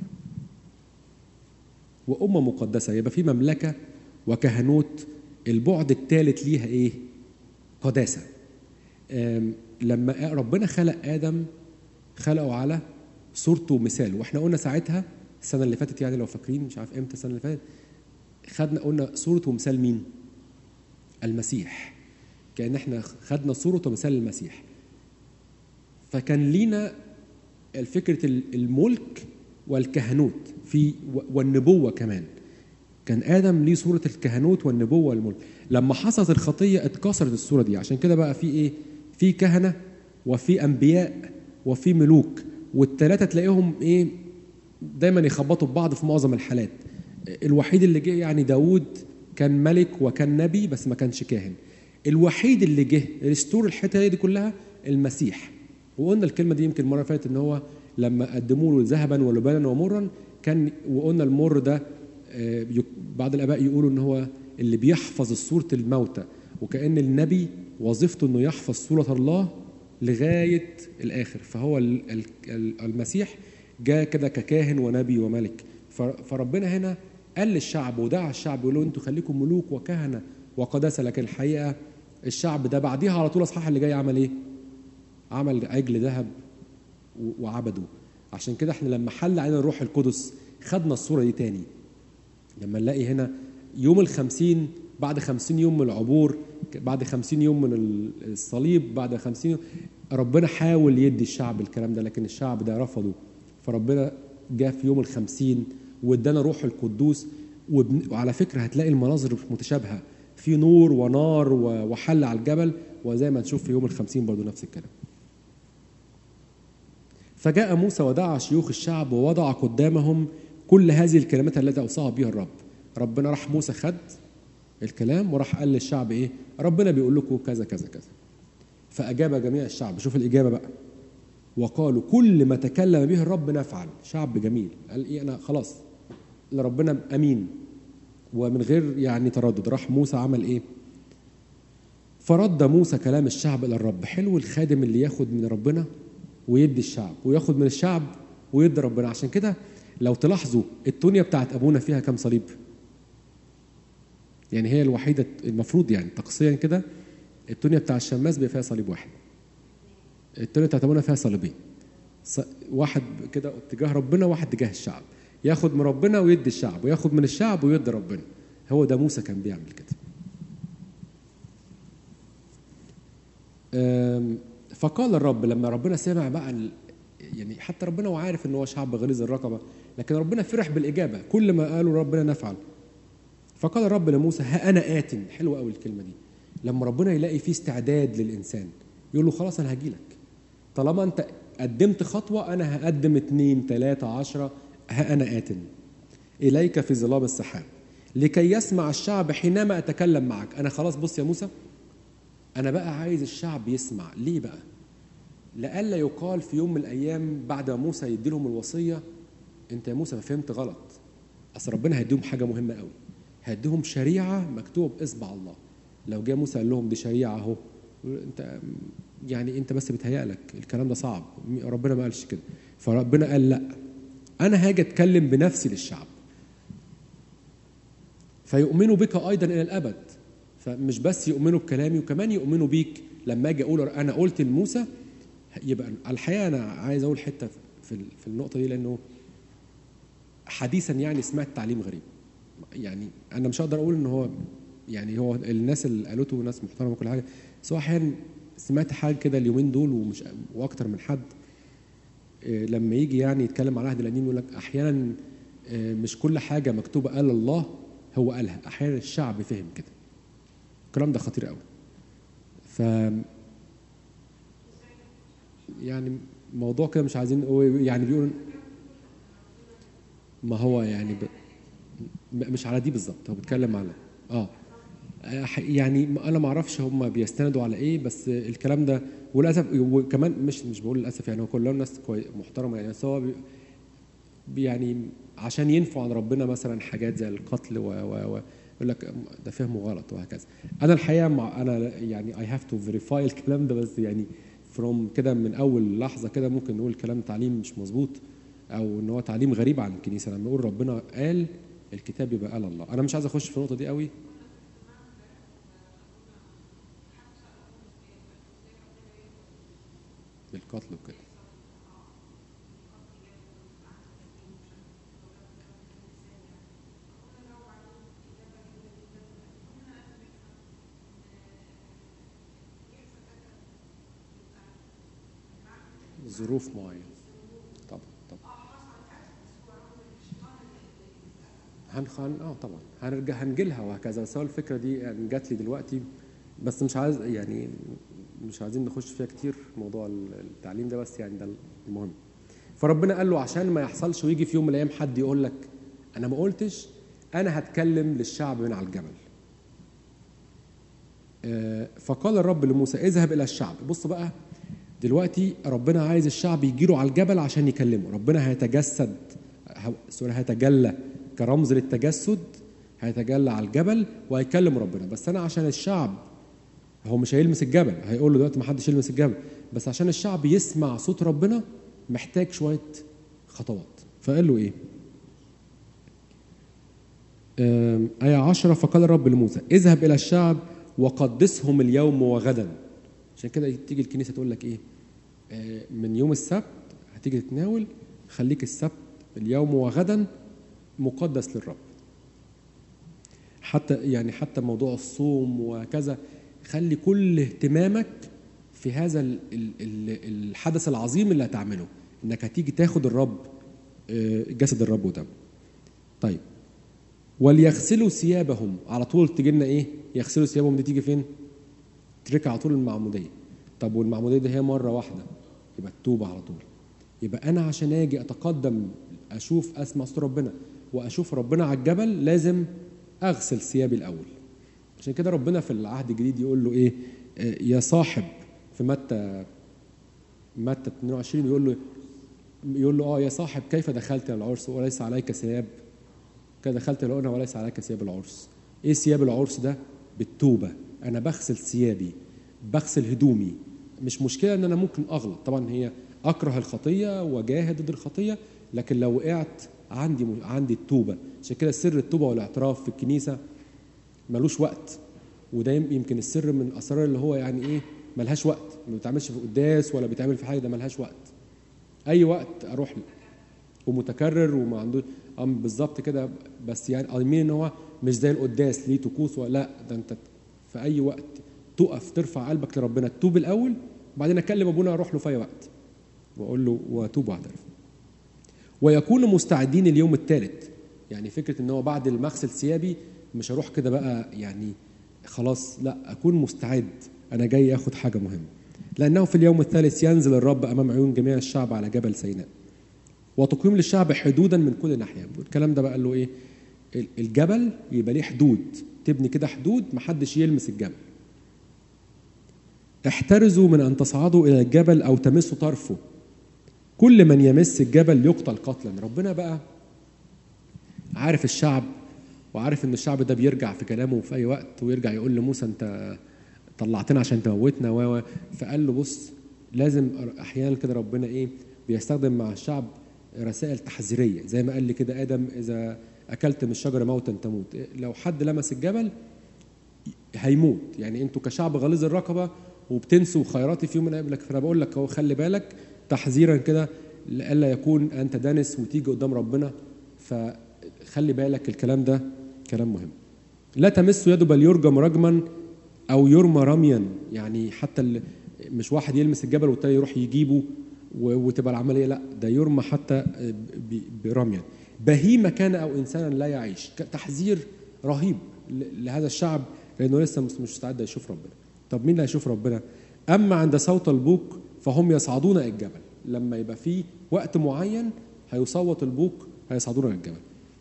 [SPEAKER 1] وأمة مقدسة يبقى في مملكة وكهنوت البعد الثالث ليها إيه؟ قداسة آم، لما ربنا خلق آدم خلقه على صورته ومثاله واحنا قلنا ساعتها السنة اللي فاتت يعني لو فاكرين مش عارف امتى السنة اللي فاتت خدنا قلنا صورة ومثال مين؟ المسيح كأن احنا خدنا صورة ومثال المسيح فكان لينا فكرة الملك والكهنوت في والنبوة كمان كان ادم ليه صوره الكهنوت والنبوه والملك لما حصلت الخطيه اتكسرت الصوره دي عشان كده بقى في ايه في كهنه وفي انبياء وفي ملوك والثلاثه تلاقيهم ايه دايما يخبطوا ببعض في معظم الحالات الوحيد اللي جه يعني داوود كان ملك وكان نبي بس ما كانش كاهن الوحيد اللي جه ريستور الحته دي كلها المسيح وقلنا الكلمه دي يمكن المره اللي فاتت ان هو لما قدموا له ذهبا ولبانا ومرا كان وقلنا المر ده آه، يك- بعض الاباء يقولوا ان هو اللي بيحفظ صوره الموتى وكان النبي وظيفته انه يحفظ صوره الله لغايه الاخر فهو ال- ال- ال- المسيح جاء كده ككاهن ونبي وملك ف- فربنا هنا قال للشعب ودعا الشعب يقول له انتوا خليكم ملوك وكهنه وقداسه لكن الحقيقه الشعب ده بعديها على طول اصحاح اللي جاي عمل ايه؟ عمل عجل ذهب و- وعبده عشان كده احنا لما حل علينا الروح القدس خدنا الصوره دي تاني لما نلاقي هنا يوم الخمسين بعد خمسين يوم من العبور بعد خمسين يوم من ال- الصليب بعد خمسين يوم ربنا حاول يدي الشعب الكلام ده لكن الشعب ده رفضه فربنا جاء في يوم الخمسين وادانا روح القدوس وبن- وعلى فكرة هتلاقي المناظر متشابهة في نور ونار و- وحل على الجبل وزي ما نشوف في يوم الخمسين برضو نفس الكلام فجاء موسى ودعا شيوخ الشعب ووضع قدامهم كل هذه الكلمات التي اوصاها بها الرب ربنا راح موسى خد الكلام وراح قال للشعب ايه ربنا بيقول لكم كذا كذا كذا فاجاب جميع الشعب شوف الاجابه بقى وقالوا كل ما تكلم به الرب نفعل شعب جميل قال ايه انا خلاص ربنا امين ومن غير يعني تردد راح موسى عمل ايه فرد موسى كلام الشعب الى الرب حلو الخادم اللي ياخد من ربنا ويدي الشعب وياخد من الشعب ويدي ربنا عشان كده لو تلاحظوا التونية بتاعت ابونا فيها كام صليب يعني هي الوحيده المفروض يعني تقصيا كده التونية بتاع الشماس بيبقى فيها صليب واحد التونية بتاعت ابونا فيها صليبين ص- واحد كده اتجاه ربنا واحد اتجاه الشعب ياخد من ربنا ويدي الشعب وياخد من الشعب ويدي ربنا هو ده موسى كان بيعمل كده أم، فقال الرب لما ربنا سمع بقى ال- يعني حتى ربنا هو عارف ان هو شعب غليظ الرقبه لكن ربنا فرح بالاجابه كل ما قالوا ربنا نفعل فقال الرب لموسى ها انا ات حلوه قوي الكلمه دي لما ربنا يلاقي فيه استعداد للانسان يقول له خلاص انا هجي لك طالما انت قدمت خطوه انا هقدم اتنين تلاته عشره ها انا ات اليك في ظلام السحاب لكي يسمع الشعب حينما اتكلم معك انا خلاص بص يا موسى انا بقى عايز الشعب يسمع ليه بقى لئلا يقال في يوم من الايام بعد ما موسى يدي لهم الوصيه انت يا موسى فهمت غلط اصل ربنا هيديهم حاجه مهمه قوي هيديهم شريعه مكتوبه باصبع الله لو جه موسى قال لهم دي شريعه اهو انت يعني انت بس بتهيألك الكلام ده صعب ربنا ما قالش كده فربنا قال لا انا هاجي اتكلم بنفسي للشعب فيؤمنوا بك ايضا الى الابد فمش بس يؤمنوا بكلامي وكمان يؤمنوا بيك لما اجي اقول انا قلت لموسى يبقى الحقيقه انا عايز اقول حته في في النقطه دي لانه حديثا يعني سمعت تعليم غريب يعني انا مش هقدر اقول ان هو يعني هو الناس اللي قالته ناس محترمه وكل حاجه بس هو احيانا سمعت حاجه كده اليومين دول ومش واكتر من حد إيه، لما يجي يعني يتكلم على العهد القديم يقول لك احيانا إيه، مش كل حاجه مكتوبه قال الله هو قالها احيانا الشعب فهم كده الكلام ده خطير قوي ف يعني موضوع كده مش عايزين هو يعني بيقول ما هو يعني ب... م- مش على دي بالظبط هو بيتكلم على اه ح- يعني م- انا ما اعرفش هم بيستندوا على ايه بس الكلام ده وللاسف وكمان مش مش بقول للاسف يعني هو كلهم ناس كوي محترمه يعني بس هو بي بي- يعني عشان ينفوا عن ربنا مثلا حاجات زي القتل و, و, و يقول لك ده فهمه غلط وهكذا انا الحقيقه مع انا يعني اي هاف تو فيريفاي الكلام ده بس يعني فروم كده من اول لحظه كده ممكن نقول الكلام تعليم مش مظبوط او ان هو تعليم غريب عن الكنيسه لما يقول ربنا قال الكتاب يبقى قال الله انا مش عايز اخش في النقطه دي قوي بالقتل وكده ظروف معينه طبعا طبعا هنخ... هن... اه طبعا هنرجع هنجيلها وهكذا بس هو الفكره دي يعني جات لي دلوقتي بس مش عايز يعني مش عايزين نخش فيها كتير موضوع التعليم ده بس يعني ده المهم فربنا قال له عشان ما يحصلش ويجي في يوم من الايام حد يقول لك انا ما قلتش انا هتكلم للشعب من على الجبل آه، فقال الرب لموسى اذهب الى الشعب بص بقى دلوقتي ربنا عايز الشعب يجيله على الجبل عشان يكلمه ربنا هيتجسد ه- سوري هيتجلى كرمز للتجسد هيتجلى على الجبل وهيكلم ربنا بس انا عشان الشعب هو مش هيلمس الجبل هيقول له دلوقتي ما حدش يلمس الجبل بس عشان الشعب يسمع صوت ربنا محتاج شويه خطوات فقال له ايه آم، آية عشرة فقال الرب لموسى اذهب إلى الشعب وقدسهم اليوم وغدا عشان كده تيجي الكنيسة تقول لك إيه آه، من يوم السبت هتيجي تتناول خليك السبت اليوم وغدا مقدس للرب حتى يعني حتى موضوع الصوم وكذا خلي كل اهتمامك في هذا ال- ال- ال- الحدث العظيم اللي هتعمله انك هتيجي تاخد الرب آه، جسد الرب ودمه طيب وليغسلوا ثيابهم على طول تيجي لنا ايه يغسلوا ثيابهم دي تيجي فين تركع على طول المعموديه طب والمعموديه دي هي مره واحده يبقى التوبه على طول يبقى انا عشان اجي اتقدم اشوف اسمع صوت ربنا واشوف ربنا على الجبل لازم اغسل ثيابي الاول عشان كده ربنا في العهد الجديد يقول له ايه آه، يا صاحب في متى متى 22 يقول له يقول له اه يا صاحب كيف دخلت الى العرس وليس عليك ثياب كده دخلت الأونة وليس عليك ثياب العرس ايه ثياب العرس ده بالتوبة انا بغسل ثيابي بغسل هدومي مش مشكلة ان انا ممكن اغلط طبعا هي اكره الخطية وجاهد ضد الخطية لكن لو وقعت عندي عندي التوبة عشان كده سر التوبة والاعتراف في الكنيسة ملوش وقت وده يم- يمكن السر من اسرار اللي هو يعني ايه ملهاش وقت ما بيتعملش في قداس ولا بيتعمل في حاجه ده ملهاش وقت اي وقت اروح له ومتكرر وما عنده ام بالظبط كده بس يعني قايمين ان هو مش زي القداس ليه طقوس ولا لا ده انت في اي وقت تقف ترفع قلبك لربنا تتوب الاول وبعدين اكلم ابونا اروح له في اي وقت واقول له واتوب واعترف ويكونوا مستعدين اليوم الثالث يعني فكره ان هو بعد المغسل ثيابي مش هروح كده بقى يعني خلاص لا اكون مستعد انا جاي اخد حاجه مهمه لانه في اليوم الثالث ينزل الرب امام عيون جميع الشعب على جبل سيناء وتقيم للشعب حدودا من كل ناحيه الكلام ده بقى قال له ايه ال- الجبل يبقى ليه حدود تبني كده حدود محدش يلمس الجبل احترزوا من ان تصعدوا الى الجبل او تمسوا طرفه كل من يمس الجبل يقتل قتلا ربنا بقى عارف الشعب وعارف ان الشعب ده بيرجع في كلامه في اي وقت ويرجع يقول لموسى انت طلعتنا عشان تموتنا و و- فقال له بص لازم احيانا كده ربنا ايه بيستخدم مع الشعب رسائل تحذيريه زي ما قال لي كده ادم اذا اكلت من الشجره موتا تموت لو حد لمس الجبل هيموت يعني انتوا كشعب غليظ الرقبه وبتنسوا خيراتي في يوم من الايام لك فانا بقول لك هو خلي بالك تحذيرا كده لئلا يكون انت دانس وتيجي قدام ربنا فخلي بالك الكلام ده كلام مهم لا تمس يده بل يرجم رجما او يرمى رميا يعني حتى ال- مش واحد يلمس الجبل والتاني يروح يجيبه و- وتبقى العمليه لا ده يرمى حتى ب- برميا بهيمه كان او انسانا لا يعيش ك- تحذير رهيب ل- لهذا الشعب لانه لسه مش مش مستعد يشوف ربنا طب مين اللي هيشوف ربنا اما عند صوت البوق فهم يصعدون الجبل لما يبقى في وقت معين هيصوت البوق هيصعدون الجبل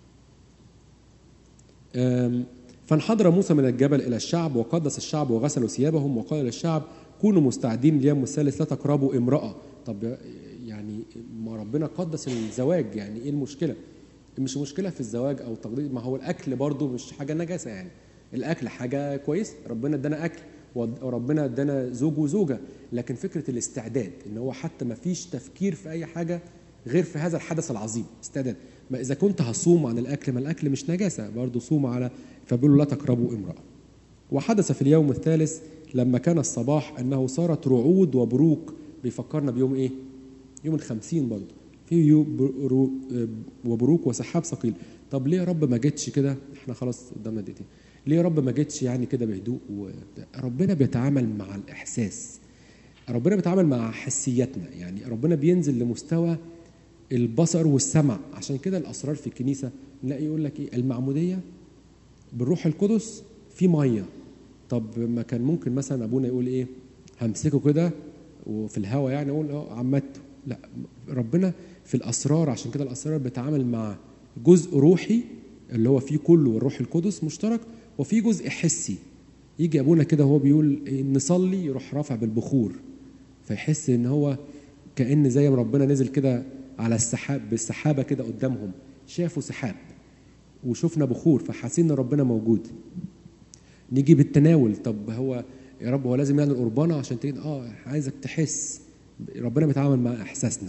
[SPEAKER 1] أم، فانحدر موسى من الجبل الى الشعب وقدس الشعب وغسلوا ثيابهم وقال للشعب كونوا مستعدين اليوم الثالث لا تقربوا امراه طب يعني ما ربنا قدس الزواج يعني ايه المشكله مش مشكله في الزواج او تقدير ما هو الاكل برضو مش حاجه نجاسه يعني الاكل حاجه كويس ربنا ادانا اكل وربنا ادانا زوج وزوجه لكن فكره الاستعداد ان هو حتى ما فيش تفكير في اي حاجه غير في هذا الحدث العظيم استعداد ما اذا كنت هصوم عن الاكل ما الاكل مش نجاسه برضه صوم على فبيقولوا لا تقربوا امراه وحدث في اليوم الثالث لما كان الصباح انه صارت رعود وبروق بيفكرنا بيوم ايه؟ يوم الخمسين برضه في يوم برو- وبروق وسحاب ثقيل طب ليه يا رب ما جيتش كده احنا خلاص قدامنا دقيقتين ليه يا رب ما جيتش يعني كده بهدوء و... ربنا بيتعامل مع الاحساس ربنا بيتعامل مع حسياتنا يعني ربنا بينزل لمستوى البصر والسمع عشان كده الاسرار في الكنيسه نلاقي يقول لك ايه المعموديه بالروح القدس في ميه طب ما كان ممكن مثلا ابونا يقول ايه همسكه كده وفي الهوا يعني اقول اه عمدته لا ربنا في الاسرار عشان كده الاسرار بتعامل مع جزء روحي اللي هو فيه كله الروح القدس مشترك وفي جزء حسي يجي ابونا كده وهو بيقول إيه نصلي يروح رافع بالبخور فيحس ان هو كان زي ما ربنا نزل كده على السحاب بالسحابه كده قدامهم شافوا سحاب وشفنا بخور فحاسين ان ربنا موجود نيجي بالتناول طب هو يا رب هو لازم يعني القربانه عشان تيجي اه عايزك تحس ربنا بيتعامل مع احساسنا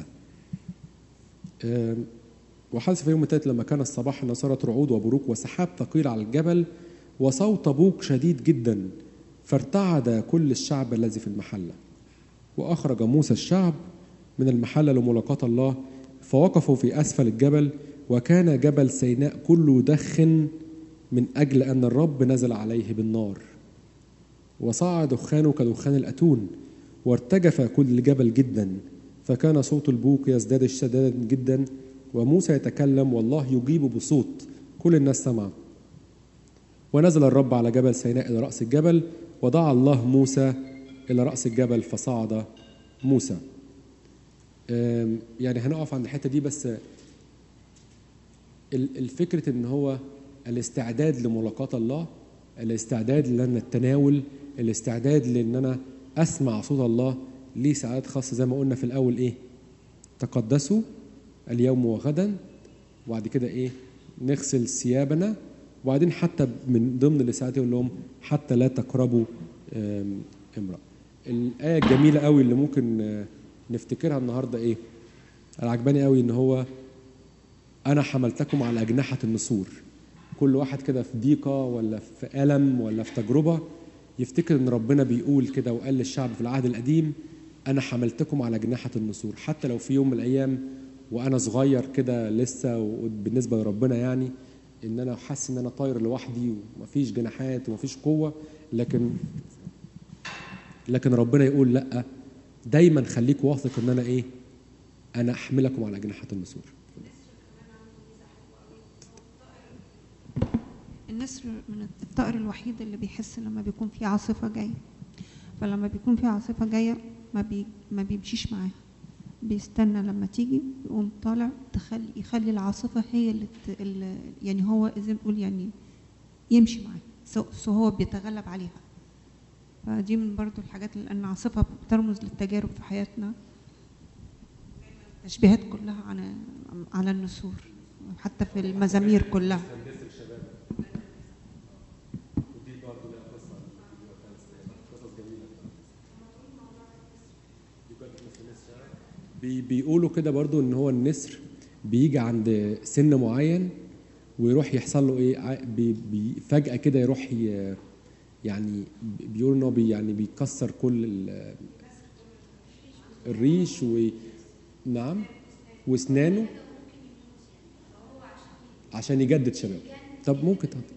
[SPEAKER 1] آم، وحدث في يوم الثالث لما كان الصباح ان صارت رعود وبروق وسحاب ثقيل على الجبل وصوت بوق شديد جدا فارتعد كل الشعب الذي في المحله واخرج موسى الشعب من المحله لملاقاه الله فوقفوا في اسفل الجبل وكان جبل سيناء كله دخن من اجل ان الرب نزل عليه بالنار وصعد دخانه كدخان الاتون وارتجف كل الجبل جدا فكان صوت البوق يزداد اشتدادا جدا وموسى يتكلم والله يجيب بصوت كل الناس سمع ونزل الرب على جبل سيناء الى راس الجبل ودعا الله موسى الى راس الجبل فصعد موسى أم، يعني هنقف عند الحته دي بس ال- الفكرة ان هو الاستعداد لملاقاة الله الاستعداد لان التناول الاستعداد لان انا اسمع صوت الله ليه ساعات خاصة زي ما قلنا في الاول ايه تقدسوا اليوم وغدا وبعد كده ايه نغسل ثيابنا وبعدين حتى من ضمن الاسعاد يقول لهم حتى لا تقربوا آم، امرأة الآية الجميلة قوي اللي ممكن آه، نفتكرها النهاردة ايه أنا عجباني قوي ان هو أنا حملتكم على أجنحة النسور كل واحد كده في ضيقة ولا في ألم ولا في تجربة يفتكر إن ربنا بيقول كده وقال للشعب في العهد القديم أنا حملتكم على أجنحة النسور حتى لو في يوم من الأيام وأنا صغير كده لسه وبالنسبة لربنا يعني إن أنا حاسس إن أنا طاير لوحدي ومفيش جناحات ومفيش قوة لكن لكن ربنا يقول لأ دايما خليك واثق إن أنا إيه أنا أحملكم على أجنحة النسور
[SPEAKER 2] النسر من الطائر الوحيد اللي بيحس لما بيكون في عاصفة جاية فلما بيكون في عاصفة جاية ما بي ما بيمشيش معاها بيستنى لما تيجي يقوم طالع تخلي يخلي العاصفة هي اللي, ت- اللي يعني هو زي ما نقول يعني يمشي معاها سو سو هو بيتغلب عليها فدي من برضو الحاجات اللي ان العاصفة بترمز للتجارب في حياتنا التشبيهات كلها على على النسور حتى في المزامير كلها
[SPEAKER 1] بي بيقولوا كده برضو ان هو النسر بيجي عند سن معين ويروح يحصل له ايه ع- بي بي فجأة كده يروح ي- يعني بي- بيقولوا ان هو بي يعني بيكسر كل ال- الريش و نعم واسنانه عشان يجدد شباب طب ممكن طب.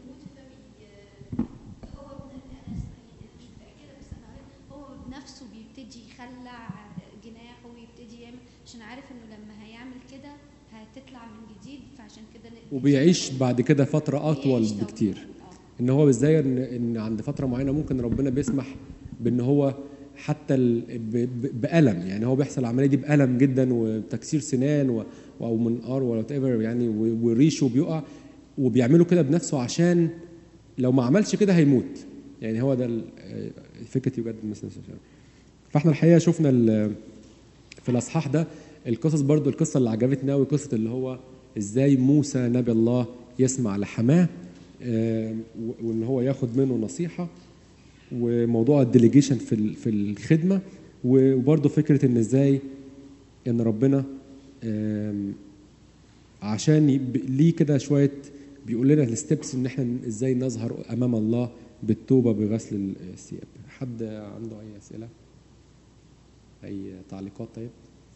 [SPEAKER 3] هو مش متأكدة بس أنا قريت هو بنفسه بيبتدي يخلع جناحه ويبتدي يعمل عشان عارف إنه لما هيعمل كده هتطلع من جديد فعشان كده نقدر-
[SPEAKER 1] وبيعيش بعد كده فترة أطول
[SPEAKER 3] بيعيش طبعاً.
[SPEAKER 1] بكتير
[SPEAKER 3] آه.
[SPEAKER 1] ان هو ازاي ان ان عند فتره معينه ممكن ربنا بيسمح بان هو حتى ال- ب- ب- بالم يعني هو بيحصل العمليه دي بالم جدا وتكسير سنان و- او منقار ولا ايفر يعني و- وريشه بيقع وبيعمله كده بنفسه عشان لو ما عملش كده هيموت يعني هو ده ال- آه، فكره يجدد مثل فاحنا الحقيقه شفنا ال- في الاصحاح ده القصص برضو القصه اللي عجبتني قوي قصه اللي هو ازاي موسى نبي الله يسمع لحماه آه، و- وان هو ياخد منه نصيحه وموضوع الديليجيشن في ال- في الخدمه وبرضه فكره ان ازاي ان ربنا آم، عشان يب- ليه كده شويه بيقول لنا الستبس ان احنا ازاي نظهر امام الله بالتوبه بغسل الثياب حد عنده اي اسئله اي تعليقات طيب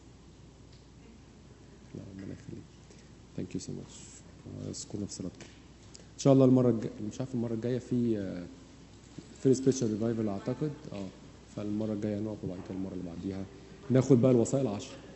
[SPEAKER 1] لا ربنا يخليك ثانك يو سو ماتش اذكرنا في صلاتكم ان شاء الله المره الجايه مش عارف المره الجايه في آه، في سبيشال ريفايفل اعتقد اه فالمره الجايه نقف وبعد كده المره اللي بعديها ناخد بقى الوسائل 10